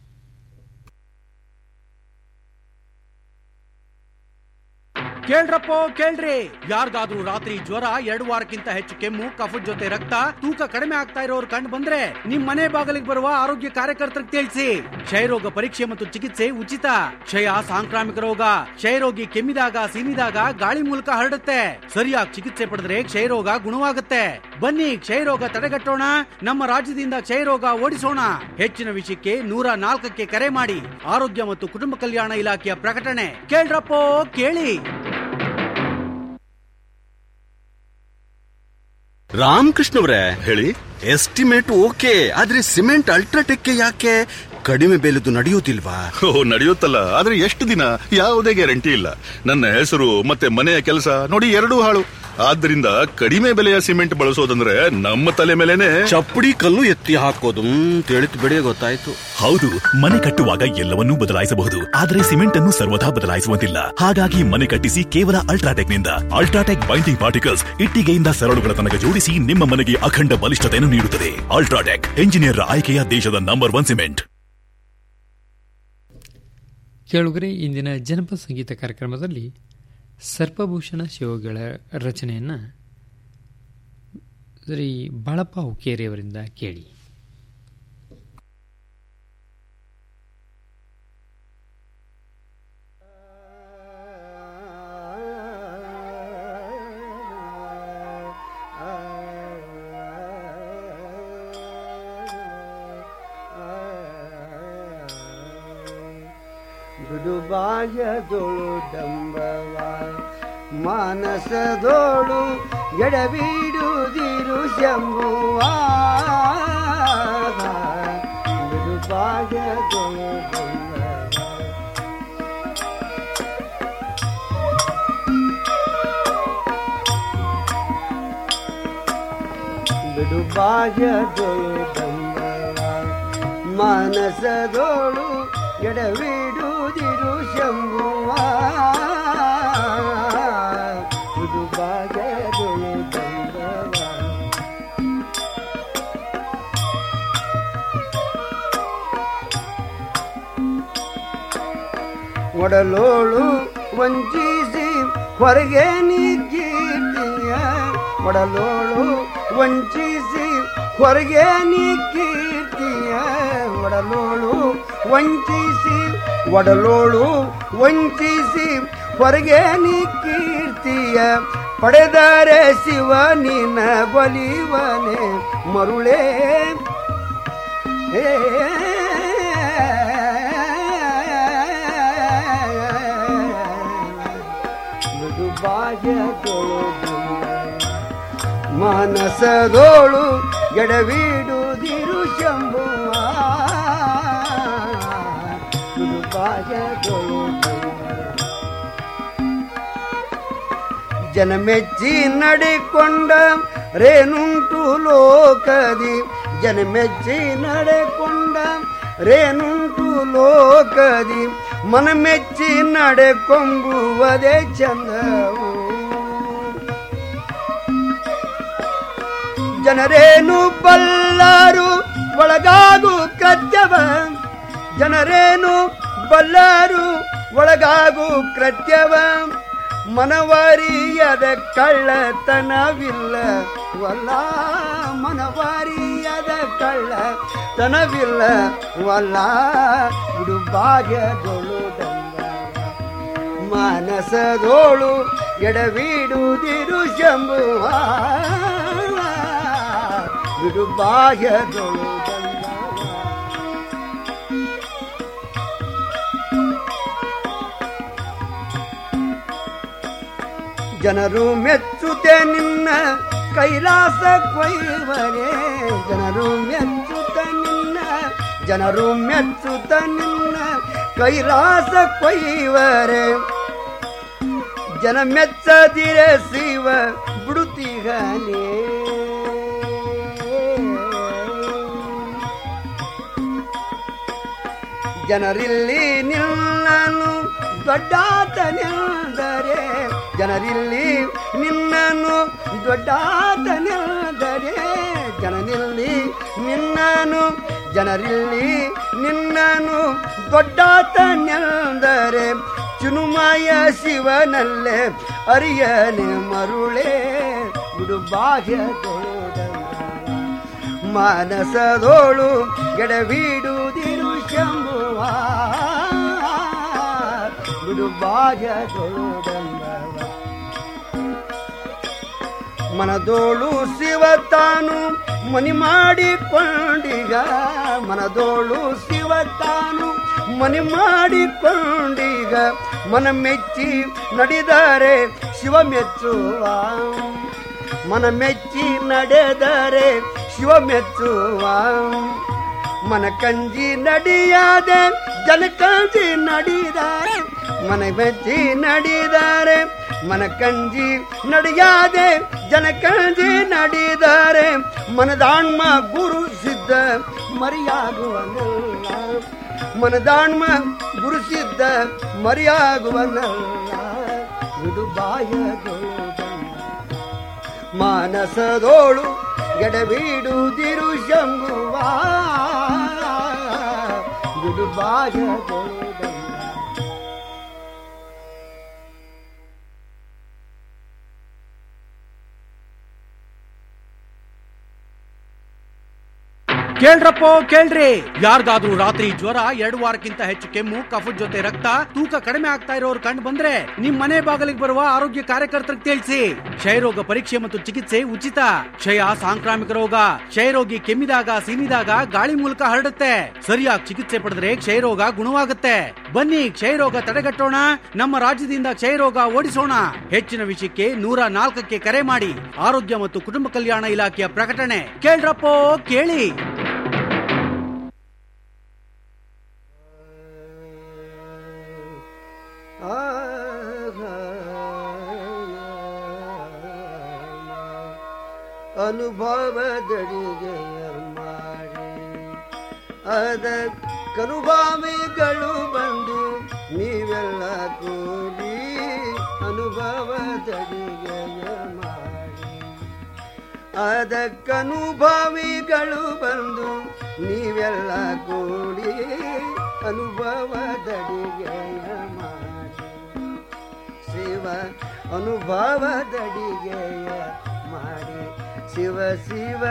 ಕೇಳ್ರಪ್ಪೋ ಕೇಳ್ರಿ ಯಾರಿಗಾದ್ರೂ ರಾತ್ರಿ ಜ್ವರ ಎರಡು ವಾರಕ್ಕಿಂತ ಹೆಚ್ಚು ಕೆಮ್ಮು ಕಫದ ಜೊತೆ ರಕ್ತ ತೂಕ ಕಡಿಮೆ ಆಗ್ತಾ ಇರೋರು ಕಂಡು ಬಂದ್ರೆ ನಿಮ್ ಮನೆ ಬಾಗಿಲಿಗೆ ಬರುವ ಆರೋಗ್ಯ ಕಾರ್ಯಕರ್ತರಿಗೆ ತಿಳಿಸಿ ಕ್ಷಯರೋಗ ಪರೀಕ್ಷೆ ಮತ್ತು ಚಿಕಿತ್ಸೆ ಉಚಿತ ಕ್ಷಯ ಸಾಂಕ್ರಾಮಿಕ ರೋಗ ಕ್ಷಯರೋಗಿ ಕೆಮ್ಮಿದಾಗ ಸೀನಿದಾಗ ಗಾಳಿ ಮೂಲಕ ಹರಡುತ್ತೆ ಸರಿಯಾಗಿ ಚಿಕಿತ್ಸೆ ಪಡೆದ್ರೆ ಕ್ಷಯರೋಗ ಗುಣವಾಗುತ್ತೆ ಬನ್ನಿ ಕ್ಷಯರೋಗ ತಡೆಗಟ್ಟೋಣ ನಮ್ಮ ರಾಜ್ಯದಿಂದ ಕ್ಷಯರೋಗ ಓಡಿಸೋಣ ಹೆಚ್ಚಿನ ವಿಷಯಕ್ಕೆ ನೂರ ನಾಲ್ಕಕ್ಕೆ ಕರೆ ಮಾಡಿ ಆರೋಗ್ಯ ಮತ್ತು ಕುಟುಂಬ ಕಲ್ಯಾಣ ಇಲಾಖೆಯ ಪ್ರಕಟಣೆ ಕೇಳ್ರಪ್ಪೋ ಕೇಳಿ ರಾಮಕೃಷ್ಣವ್ರೆ ಹೇಳಿ ಎಸ್ಟಿಮೇಟ್ ಓಕೆ ಆದ್ರೆ ಸಿಮೆಂಟ್ ಅಲ್ಟ್ರಾಟೆಕ್ ಯಾಕೆ ಕಡಿಮೆ ಬೆಲೆದು ನಡೆಯೋದಿಲ್ವಾ ಓ ನಡೆಯುತ್ತಲ್ಲ ಆದ್ರೆ ಎಷ್ಟು ದಿನ ಯಾವುದೇ ಗ್ಯಾರಂಟಿ ಇಲ್ಲ ನನ್ನ ಹೆಸರು ಮತ್ತೆ ಮನೆಯ ಕೆಲಸ ನೋಡಿ ಎರಡೂ ಹಾಳು ಆದ್ರಿಂದ ಕಡಿಮೆ ಬೆಲೆಯ ಸಿಮೆಂಟ್ ಬಳಸೋದಂದ್ರೆ ನಮ್ಮ ತಲೆ ಮೇಲೆನೆ ಚಪ್ಪಡಿ ಕಲ್ಲು ಎತ್ತಿ ಹಾಕೋದು ತಿಳಿತು ಬಿಡಿ ಗೊತ್ತಾಯ್ತು ಹೌದು ಮನೆ ಕಟ್ಟುವಾಗ ಎಲ್ಲವನ್ನೂ ಬದಲಾಯಿಸಬಹುದು ಆದರೆ ಸಿಮೆಂಟ್ ಅನ್ನು ಸರ್ವದಾ ಬದಲಾಯಿಸುವಂತಿಲ್ಲ ಹಾಗಾಗಿ ಮನೆ ಕಟ್ಟಿಸಿ ಕೇವಲ ಅಲ್ಟ್ರಾಟೆಕ್ ನಿಂದ ಅಲ್ಟ್ರಾಟೆಕ್ ಬೈಂಡಿಂಗ್ ಪಾರ್ಟಿಕಲ್ಸ್ ಇಟ್ಟಿಗೆಯಿಂದ ಸರಳುಗಳ ತನಕ ಜೋಡಿಸಿ ನಿಮ್ಮ ಮನೆಗೆ ಅಖಂಡ ಬಲಿಷ್ಠತೆಯನ್ನು ನೀಡುತ್ತದೆ ಅಲ್ಟ್ರಾಟೆಕ್ ಎಂಜಿನಿಯರ್ ಆಯ್ಕೆಯ ದೇಶದ ನಂಬರ್ ಒನ್ ಸಿಮೆಂಟ್ ಕೇಳುಗರೆ ಇಂದಿನ ಜನಪದ ಸಂಗೀತ ಕಾರ್ಯಕ್ರಮದಲ್ಲಿ ಸರ್ಪಭೂಷಣ ಶಿವಗಳ ರಚನೆಯನ್ನು ಶ್ರೀ ಬಾಳಪ್ಪ ಹುಕ್ಕೇರಿಯವರಿಂದ ಕೇಳಿ ಬಿಡುಬಾಯದೊಳು ಡಂಬವ ಮಾನಸದೋಳು ಎಡಬಿಡುದಿರು ಶಂಭುವ ಬಿಡುಬಾಯದೊಳು ಡಂಬವ ಬಿಡುಬಾಯದೊಳು ಡಂಬವ ಮಾನಸದೋಳು ಎಡವಿಡುವುದಿರು ಶಂಭುವ ಬಿಡುಬಾಯದೊಳು ಡಂಬವ ಒಡಲೋಳು ವಂಚಿಸಿ ಹೊರಗೆ ನೀ ಕೀರ್ತಿಯ ಒಡಲೋಳು ವಂಚಿಸಿ ಹೊರಗೆ ನೀ ಕೀರ್ತಿಯ ಒಡಲೋಳು ವಂಚಿಸಿ ಒಡಲೋಳು ವಂಚಿಸಿ ಹೊರಗೆ ನೀ ಕೀರ್ತಿಯ ಪಡೆದರೆ ಶಿವ ನಿನ್ನ ಬಲಿವನೆ ಮರುಳೇ ಏ ಮಾನಸದೋಳು ಎಡವಿಡುದಿರು ಶಂಭುವ ಬಾಜದೋಳು ಜನಮೆಚ್ಚಿ ನಡೆಕೊಂಡ ರೇನುಂಟು ಲೋಕದಿ ಜನಮೆಚ್ಚಿ ನಡೆಕೊಂಡ ರೇನುಂಟು ಲೋಕದಿ ಮನಮೆಚ್ಚಿ ನಡೆಕೊಂಬುವುದೇ ಚಂದವು ಜನರೇನು ಬಲ್ಲಾರು ಒಳಗಾಗು ಕೃತ್ಯವ ಜನರೇನು ಬಲ್ಲಾರು ಒಳಗಾಗು ಕೃತ್ಯವ ಮನವಾರಿಯದ ಕಳ್ಳತನವಿಲ್ಲ ವಲ್ಲ ಮನವಾರಿಯದ ಕಳ್ಳತನವಿಲ್ಲ ವಲ್ಲ ಇದು ಭಾಗ್ಯದೊಳು ಮಾನಸದೋಳು ಎಡವಿಡುದಿರು ಶಂಭುವ ಬಿಡು ಬಾಹ್ಯದೊಳು ಜನರು ಮೆಚ್ಚುತ್ತೆ ನಿನ್ನ ಕೈಲಾಸ ಕೊಯ್ವರೆ ಜನರು ಮೆಚ್ಚುತ್ತ ನಿನ್ನ ಜನರು ಮೆಚ್ಚುತ್ತ ನಿನ್ನ ಕೈಲಾಸ ಕೊಯ್ವರೆ ಜನ ಮೆಚ್ಚದಿರೆ ಶಿವ ಬಿಡುತ್ತೀಗನೇ ಜನರಿಲ್ಲಿ ನಿನ್ನನು ದೊಡ್ಡಾತನೆಂದರೆ ಜನರಿಲ್ಲಿ ನಿನ್ನನು ದೊಡ್ಡಾತನೆಂದರೆ ಜನರಿಲ್ಲಿ ನಿನ್ನನು ಜನರಿಲ್ಲಿ ನಿನ್ನನು ದೊಡ್ಡಾತನೆಂದರೆ ಚುನುಮಾಯ ಶಿವನಲ್ಲೇ ಅರಿಯನೆ ಮರುಳೇ ಬಿಡು ಬಾಹ್ಯದೋಡ ಮಾನಸದೋಳು ಎಡವಿಡುದಿರು ಶಂಭುವ ಬಿಡು ಬಾಹ್ಯದೋಡಂಬವ ಮನದೋಳು ಶಿವ ತಾನು ಮನಿ ಮಾಡಿಕೊಂಡೀಗ ಮನದೋಳು ಶಿವ ತಾನು ಮನಿ ಮಾಡಿಕೊಂಡೀಗ ಮನ ಮೆಚ್ಚಿ ನಡೆದರೆ ಶಿವ ಮೆಚ್ಚುವ ಮನ ಮೆಚ್ಚಿ ನಡೆದರೆ ಶಿವ ಮೆಚ್ಚುವ ಮನ ಕಂಜಿ ನಡಿಯಾದೆ ಜನ ಕಂಜಿ ನಡಿದಾರೆ ಮನ ಮೆಚ್ಚಿ ನಡಿದಾರೆ ಮನ ಕಂಜಿ ನಡಿಯಾದೆ ಜನ ಕಂಜಿ ನಡಿದಾರೆ ಮನದಾಣ್ಮ ಗುರು ಸಿದ್ಧ ಮರಿಯಾಗುವನಲ್ಲ ಮನದಾಣ್ಮ ಗುರು ಸಿದ್ಧ ಮರಿಯಾಗುವನಲ್ಲ ಬಿಡುಬಾಯದೊಳು ಮಾನಸದೋಳು ಎಡಬಿಡುದಿರು ಶಂಭುವ ಬಿಡುಬಾಯದೊಳು ಕೇಳ್ರಪ್ಪೋ ಕೇಳ್ರಿ ಯಾರಿಗಾದ್ರೂ ರಾತ್ರಿ ಜ್ವರ ಎರಡು ವಾರಕ್ಕಿಂತ ಹೆಚ್ಚು ಕೆಮ್ಮು ಕಫದ ಜೊತೆ ರಕ್ತ ತೂಕ ಕಡಿಮೆ ಆಗ್ತಾ ಇರೋರು ಕಂಡು ಬಂದ್ರೆ ನಿಮ್ ಮನೆ ಬಾಗಿಲಿಗೆ ಬರುವ ಆರೋಗ್ಯ ಕಾರ್ಯಕರ್ತರಿಗೆ ತಿಳಿಸಿ ಕ್ಷಯರೋಗ ಪರೀಕ್ಷೆ ಮತ್ತು ಚಿಕಿತ್ಸೆ ಉಚಿತ ಕ್ಷಯ ಸಾಂಕ್ರಾಮಿಕ ರೋಗ ಕ್ಷಯರೋಗಿ ಕೆಮ್ಮಿದಾಗ ಸೀನಿದಾಗ ಗಾಳಿ ಮೂಲಕ ಹರಡುತ್ತೆ ಸರಿಯಾಗಿ ಚಿಕಿತ್ಸೆ ಪಡೆದ್ರೆ ಕ್ಷಯರೋಗ ಗುಣವಾಗುತ್ತೆ ಬನ್ನಿ ಕ್ಷಯರೋಗ ತಡೆಗಟ್ಟೋಣ ನಮ್ಮ ರಾಜ್ಯದಿಂದ ಕ್ಷಯರೋಗ ಓಡಿಸೋಣ ಹೆಚ್ಚಿನ ವಿಷಯಕ್ಕೆ ನೂರ ನಾಲ್ಕಕ್ಕೆ ಕರೆ ಮಾಡಿ ಆರೋಗ್ಯ ಮತ್ತು ಕುಟುಂಬ ಕಲ್ಯಾಣ ಇಲಾಖೆಯ ಪ್ರಕಟಣೆ ಕೇಳ್ರಪ್ಪೋ ಕೇಳಿ ಅನುಭವದಡಿಗೆ ಮಾಡಿ ಅದಕ್ಕನುಭಾವಿಗಳು ಬಂದು ನೀವೆಲ್ಲ ಕೂಡಿ ಅನುಭವದಡಿಗೆ ಮಾಡಿ ಅದಕ್ಕನುಭಾವಿಗಳು ಬಂದು ನೀವೆಲ್ಲ ಕೂಡಿ ಅನುಭವದಡಿಗೆ ಮಾಡಿ ಶಿವ ಅನುಭವದಡಿಗೆಯ ಮಾಡಿ ಶಿವ ಶಿವ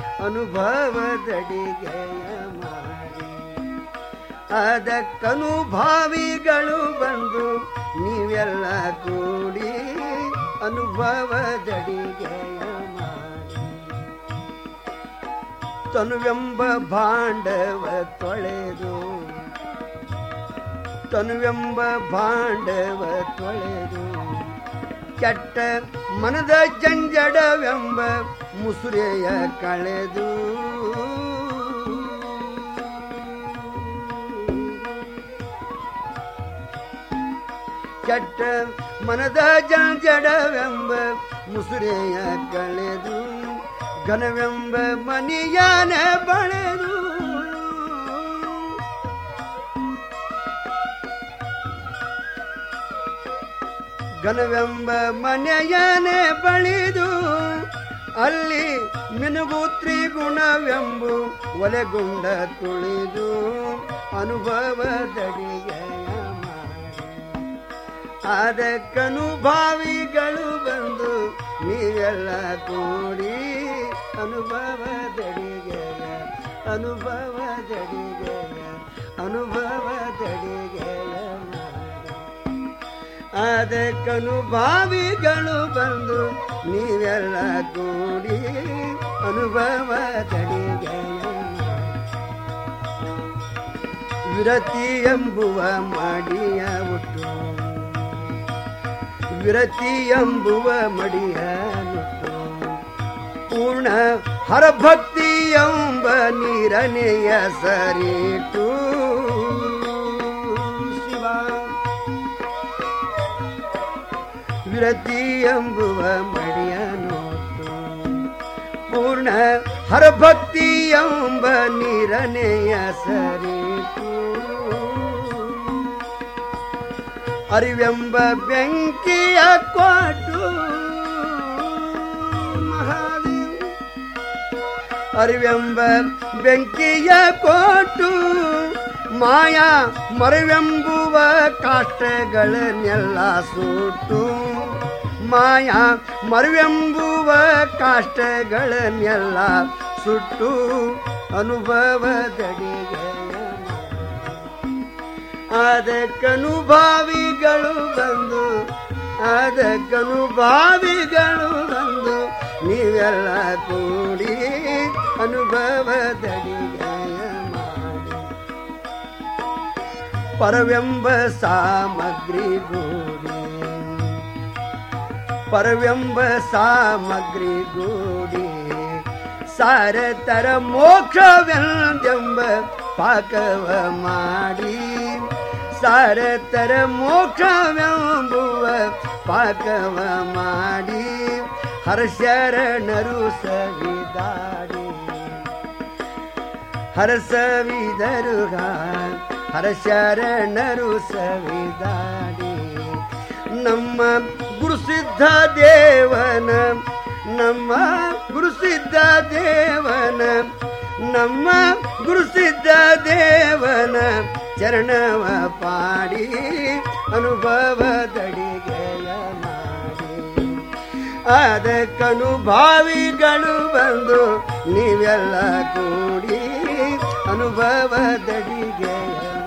ಅನುಭವದಡಿಗೆಯ ಮಾಡಿ ಅದಕ್ಕನುಭಾವಿಗಳು ಬಂದು ನೀವೆಲ್ಲ ಕೂಡಿ ಅನುಭವದಡಿಗೆಯ ಮಾಡಿ ತನುವೆಂಬ ಭಾಂಡವ ತೊಳೆದು ತನುವೆಂಬ ಭಾಂಡವ ತೊಳೆದು ಕೆಟ್ಟ ಮನದ ಜಂಜಡವೆಂಬ ಮುಸುರೆಯ ಕಳೆದು ಕೆಟ್ಟ ಮನದ ಜಂಜಡವೆಂಬ ಮುಸುರೆಯ ಕಳೆದು ಘನವೆಂಬ ಮನಿಯಾನ ಬಳೆದು ಘನವೆಂಬ ಮನೆಯನೆ ಬಳಿದು ಅಲ್ಲಿ ಮಿನುಗು ತ್ರಿಗುಣವೆಂಬು ಒಲೆಗುಂಡ ತುಳಿದು ಅನುಭವದಡಿಗೆಯ ಮಾಡಿ ಅದಕ್ಕನುಭಾವಿಗಳು ಬಂದು ನೀವೆಲ್ಲ ಕೂಡಿ ಅನುಭವದಡಿಗೆಯ ಅನುಭವದಡಿಗೆಯ ಅನುಭವದಡಿಗೆಯ ಅದಕ್ಕನುಭಾವಿಗಳು ಬಂದು ನೀವೆಲ್ಲ ಕೂಡಿ ಅನುಭವದಡಿಗೆಯ ವಿರತಿ ಎಂಬುವ ಮಾಡಿಯ ಹುಟ್ಟು ವಿರತಿ ಎಂಬುವ ಮಡಿಯ ನುಟ್ಟು ಪೂರ್ಣ ಹರಭಕ್ತಿ ಎಂಬ ನೀರನೆಯ ಸರಿಟು ಶಿವ ವಿರತಿ ಎಂಬುವ ಮಡಿಯ ನೋಟು ಪೂರ್ಣ ಹರಭಕ್ತಿ ಎಂಬ ನೀರನೆಯ ಸರಿಟು ಅರಿವೆಂಬ ಬೆಂಕಿಯ ಕೊಟ್ಟು ಮಹಾದೇವ ಅರಿವೆಂಬ ಬೆಂಕಿಯ ಕೊಟ್ಟು ಮಾಯಾ ಮರವೆಂಬುವ ಕಾಷ್ಟಗಳನ್ನೆಲ್ಲ ಸುಟ್ಟು ಮಾಯಾ ಮರವೆಂಬುವ ಕಾಷ್ಟಗಳನ್ನೆಲ್ಲ ಸುಟ್ಟು ಅನುಭವದಡಿಗೆ ಅದಕ್ಕನುಭಾವಿಗಳು ಬಂದು ಅದಕ್ಕನುಭಾವಿಗಳು ಬಂದು ನೀವೆಲ್ಲ ಕೂಡಿ ಅನುಭವದಡಿಗೆಯ ಮಾಡಿ ಪರವೆಂಬ ಸಾಮಗ್ರಿ ಗೂಡಿ ಪರವೆಂಬ ಸಾಮಗ್ರಿ ಗೂಡಿ ಸಾರತರ ಮೋಕ್ಷವೆಂದೆಂಬ ಪಾಕವ ಮಾಡಿ ಸಾರತರ ಮೋಕ್ಷವೆಂಬುವ ಪಾಕವ ಮಾಡಿ ಹರ್ಷರಣರು ಸವಿದಾಡಿ ಹರಸವಿದರುಗ ಹರಶರಣರು ಸವಿದಾಡಿ ನಮ್ಮ ಗುರುಸಿದ್ಧ ದೇವನ ನಮ್ಮ ಗುರುಸಿದ್ಧ ದೇವನ ನಮ್ಮ ಗುರುಸಿದ್ಧ ದೇವನ ಚರಣವ ಪಾಡಿ ಅನುಭವದಡಿಗೆಯ ಮಾಡಿ ಅದಕ್ಕನುಭಾವಿಗಳು ಬಂದು ನೀವೆಲ್ಲ ಕೂಡಿ ಅನುಭವದಡಿಗೆಯ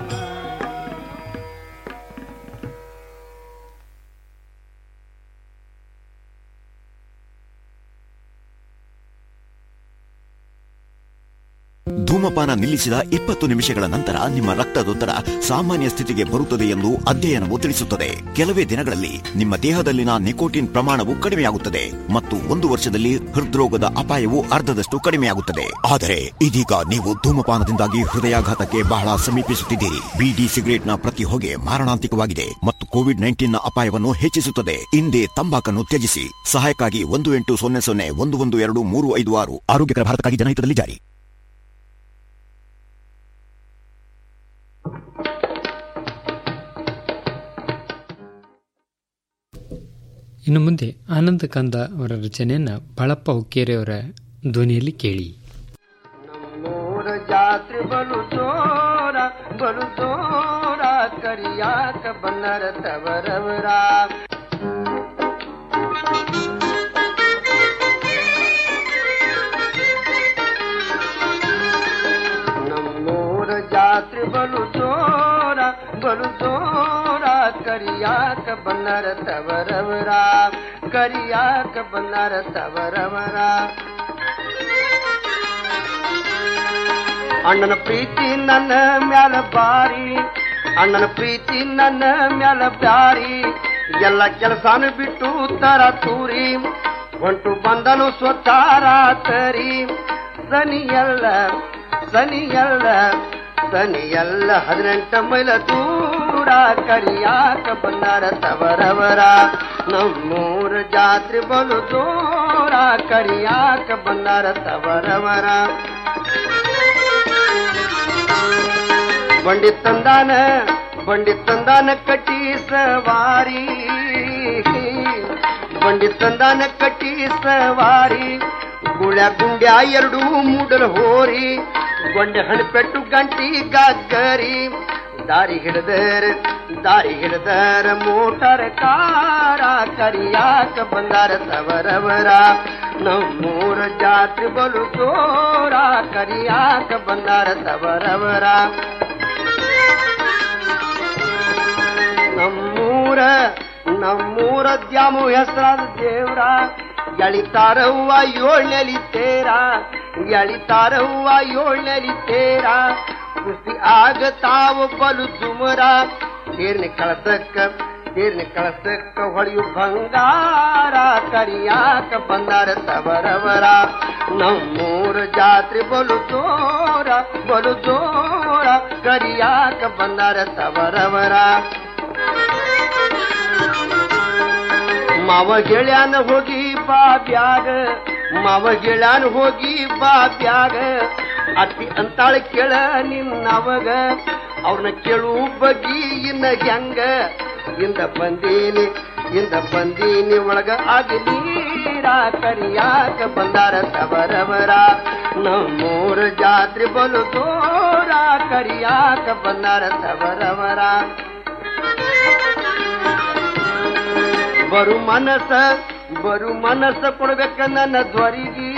ಧೂಮಪಾನ ನಿಲ್ಲಿಸಿದ ಇಪ್ಪತ್ತು ನಿಮಿಷಗಳ ನಂತರ ನಿಮ್ಮ ರಕ್ತದೊತ್ತಡ ಸಾಮಾನ್ಯ ಸ್ಥಿತಿಗೆ ಬರುತ್ತದೆ ಎಂದು ಅಧ್ಯಯನವು ತಿಳಿಸುತ್ತದೆ ಕೆಲವೇ ದಿನಗಳಲ್ಲಿ ನಿಮ್ಮ ದೇಹದಲ್ಲಿನ ನಿಕೋಟಿನ್ ಪ್ರಮಾಣವು ಕಡಿಮೆಯಾಗುತ್ತದೆ ಮತ್ತು ಒಂದು ವರ್ಷದಲ್ಲಿ ಹೃದ್ರೋಗದ ಅಪಾಯವು ಅರ್ಧದಷ್ಟು ಕಡಿಮೆಯಾಗುತ್ತದೆ ಆದರೆ ಇದೀಗ ನೀವು ಧೂಮಪಾನದಿಂದಾಗಿ ಹೃದಯಾಘಾತಕ್ಕೆ ಬಹಳ ಸಮೀಪಿಸುತ್ತಿದ್ದೀರಿ ಬಿಡಿ ಸಿಗರೇಟ್ನ ಪ್ರತಿ ಹೊಗೆ ಮಾರಣಾಂತಿಕವಾಗಿದೆ ಮತ್ತು ಕೋವಿಡ್ ನೈನ್ಟೀನ್ ನ ಅಪಾಯವನ್ನು ಹೆಚ್ಚಿಸುತ್ತದೆ ಹಿಂದೆ ತಂಬಾಕನ್ನು ತ್ಯಜಿಸಿ ಸಹಾಯಕ್ಕಾಗಿ ಒಂದು ಎಂಟು ಸೊನ್ನೆ ಸೊನ್ನೆ ಒಂದು ಒಂದು ಎರಡು ಮೂರು ಐದು ಆರು ಆರೋಗ್ಯಕರ ಭಾರತಕ್ಕಾಗಿ ಜನಹಿತದಲ್ಲಿ ಜಾರಿ ಇನ್ನು ಮುಂದೆ ಆನಂದ ಕಂದ ಅವರ ರಚನೆಯನ್ನ ಬಳಪ್ಪ ಹುಕ್ಕೇರಿಯವರ ಧ್ವನಿಯಲ್ಲಿ ಕೇಳಿ ಮೂರ ಜಾತ್ರೆ ಬಲು ಜೋರ ಬಲು ಜೋರ ಕರಿಯಾಕ ಬನ್ನರ ತವರವರ ನಮ್ಮೂರ ಜಾತ್ರೆ ಬಲು ಜೋರ ಬಲು ಜೋರ ಕರಿಯಾಕ ಬನ್ನರ ತವರವರ ಕರಿಯಾಕ ಬನ್ನರ ತವರವರ ಅಣ್ಣನ ಪ್ರೀತಿ ನನ್ನ ಮ್ಯಾಲ ಬಾರಿ ಅಣ್ಣನ ಪ್ರೀತಿ ನನ್ನ ಮ್ಯಾಲ ಬ್ಯಾರಿ ಎಲ್ಲ ಕೆಲಸಾನು ಬಿಟ್ಟು ತರ ತೂರಿ ಹೊಂಟು ಬಂದನು ಸ್ವತಾರ ತರಿ ಸನಿಯಲ್ಲ ಸನಿಯಲ್ಲ ಸನಿಯಲ್ಲ ಹದಿನೆಂಟ ಮೈಲ ದೂರ ಕರಿಯಾಕ ಬಂದಾರ ತವರವರ ನಮ್ಮೂರ ಜಾತ್ರೆ ಬಲು ದೂರ ಕರಿಯಾಕ ಬಂದಾರ ತವರವರ ಬಂಡಿ ತಂದಾನ ಬಂಡಿ ತಂದಾನ ಕಟ್ಟಿ ಸವಾರಿ ಬಂಡಿ ತಂದಾನ ಕಟ್ಟಿ ಸವಾರಿ ಗುಳ್ಯ ಗುಂಡ್ಯ ಎರಡು ಮೂಡಲ್ ಹೋರಿ ಗೊಂಡೆ ಹಣಪೆಟ್ಟು ಗಂಟಿ ಗಗ್ಗರಿ ದಾರಿ ಹಿಡದರ ದಾರಿ ಹಿಡದರ ಮೋಟರ್ ಕಾರ ಕರಿಯಾಕ ಬಂದಾರ ತವರವರ ನಮ್ಮೂರ ಜಾತ್ರೆ ಬಲು ಜೋರ ಕರಿಯಾಕ ಬಂದಾರ ತವರವರ ನಮ್ಮೂರ ನಮ್ಮೂರ ದ್ಯಾಮು ಹೆಸರಾದ ದೇವ್ರ ಎಳಿತಾರವ್ವ ಏಳ್ನೆಲಿ ತೇರ ಎಳಿತಾರವ್ವ ಏಳ್ನೆಲಿ ತೇರ ಕುಸ್ತಿ ಆಗ ತಾವು ಬಲು ದುಮರ ತೇರ್ನ ಕಳಸಕ್ಕ ತೇರ್ನ ಕಳಸಕ್ಕ ಹೊಳೆಯು ಬಂಗಾರ ಕರಿಯಾಕ ಬಂದಾರ ತವರವರ ನಮ್ಮೂರ ಜಾತ್ರೆ ಬಲು ಜೋರ ಬಲು ಜೋರ ಕರಿಯಾಕ ಬಂದಾರ ತವರವರ ಮಾವ ಗೆಳ್ಯಾನ ಹೋಗಿ ಬಾ ಬ್ಯಾಗ ಮಾವ ಗೆಳ್ಯಾನ ಹೋಗಿ ಬಾ ಬ್ಯಾಗ ಅತ್ತಿ ಅಂತಾಳ ಕೇಳ ನಿನ್ನವಗ ಅವ್ರನ್ನ ಕೇಳು ಬಗ್ಗಿ ಇನ್ನ ಹೆಂಗ ಇಂದ ಬಂದೀನಿ ಇಂದ ಬಂದೀನಿ ಒಳಗ ಆಗ ನೀರ ಕರಿಯಾಕ ಬಂದಾರ ತವರವರ ನಮ್ಮೂರ ಜಾತ್ರೆ ಬಲು ದೂರ ಕರಿಯಾಕ ಬಂದಾರ ತವರವರ ಬರು ಮನಸ ಬರು ಮನಸ್ಸ ಕೊಡ್ಬೇಕ ನನ್ನ ಧ್ವರಿಗೆ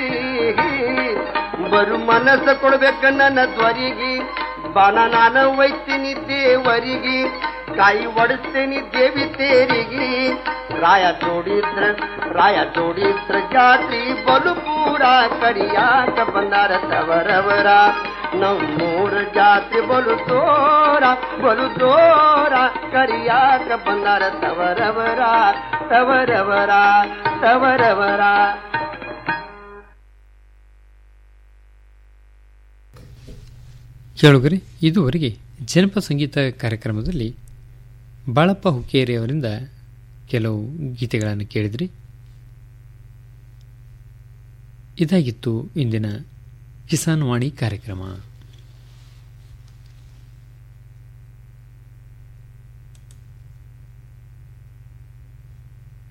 ಬರು ಮನಸ್ಸ ಕೊಡ್ಬೇಕ ನನ್ನ ಧ್ವರಿಗೆ ಬಾನ ನಾನು ಒಯ್ತೀನಿ ದೇವರಿಗೆ ಕಾಯಿ ಒಡಿಸ್ತೀನಿ ದೇವಿ ತೇರಿಗೆ ರಾಯ ಜೋಡಿದ್ರ ರಾಯ ಜೋಡಿದ್ರ ಜಾತಿ ಬಲು ಪೂರ ಕರಿಯಾಕ ಬಂದಾರ ತವರವರ ನಮ್ಮೂರ ಜಾತಿ ಬಲು ತೋರ ಬಲು ತೋರ ಕರಿಯಾಕ ಬಂದಾರ ತವರವರ ತವರವರ ತವರವರ ಕೇಳುಗರೆ ಇದುವರೆಗೆ ಜನಪದ ಸಂಗೀತ ಕಾರ್ಯಕ್ರಮದಲ್ಲಿ ಬಾಳಪ್ಪ ಹುಕ್ಕೇರಿ ಅವರಿಂದ ಕೆಲವು ಗೀತೆಗಳನ್ನು ಕೇಳಿದ್ರಿ ಇದಾಗಿತ್ತು ಇಂದಿನ ಕಿಸಾನ್ ವಾಣಿ ಕಾರ್ಯಕ್ರಮ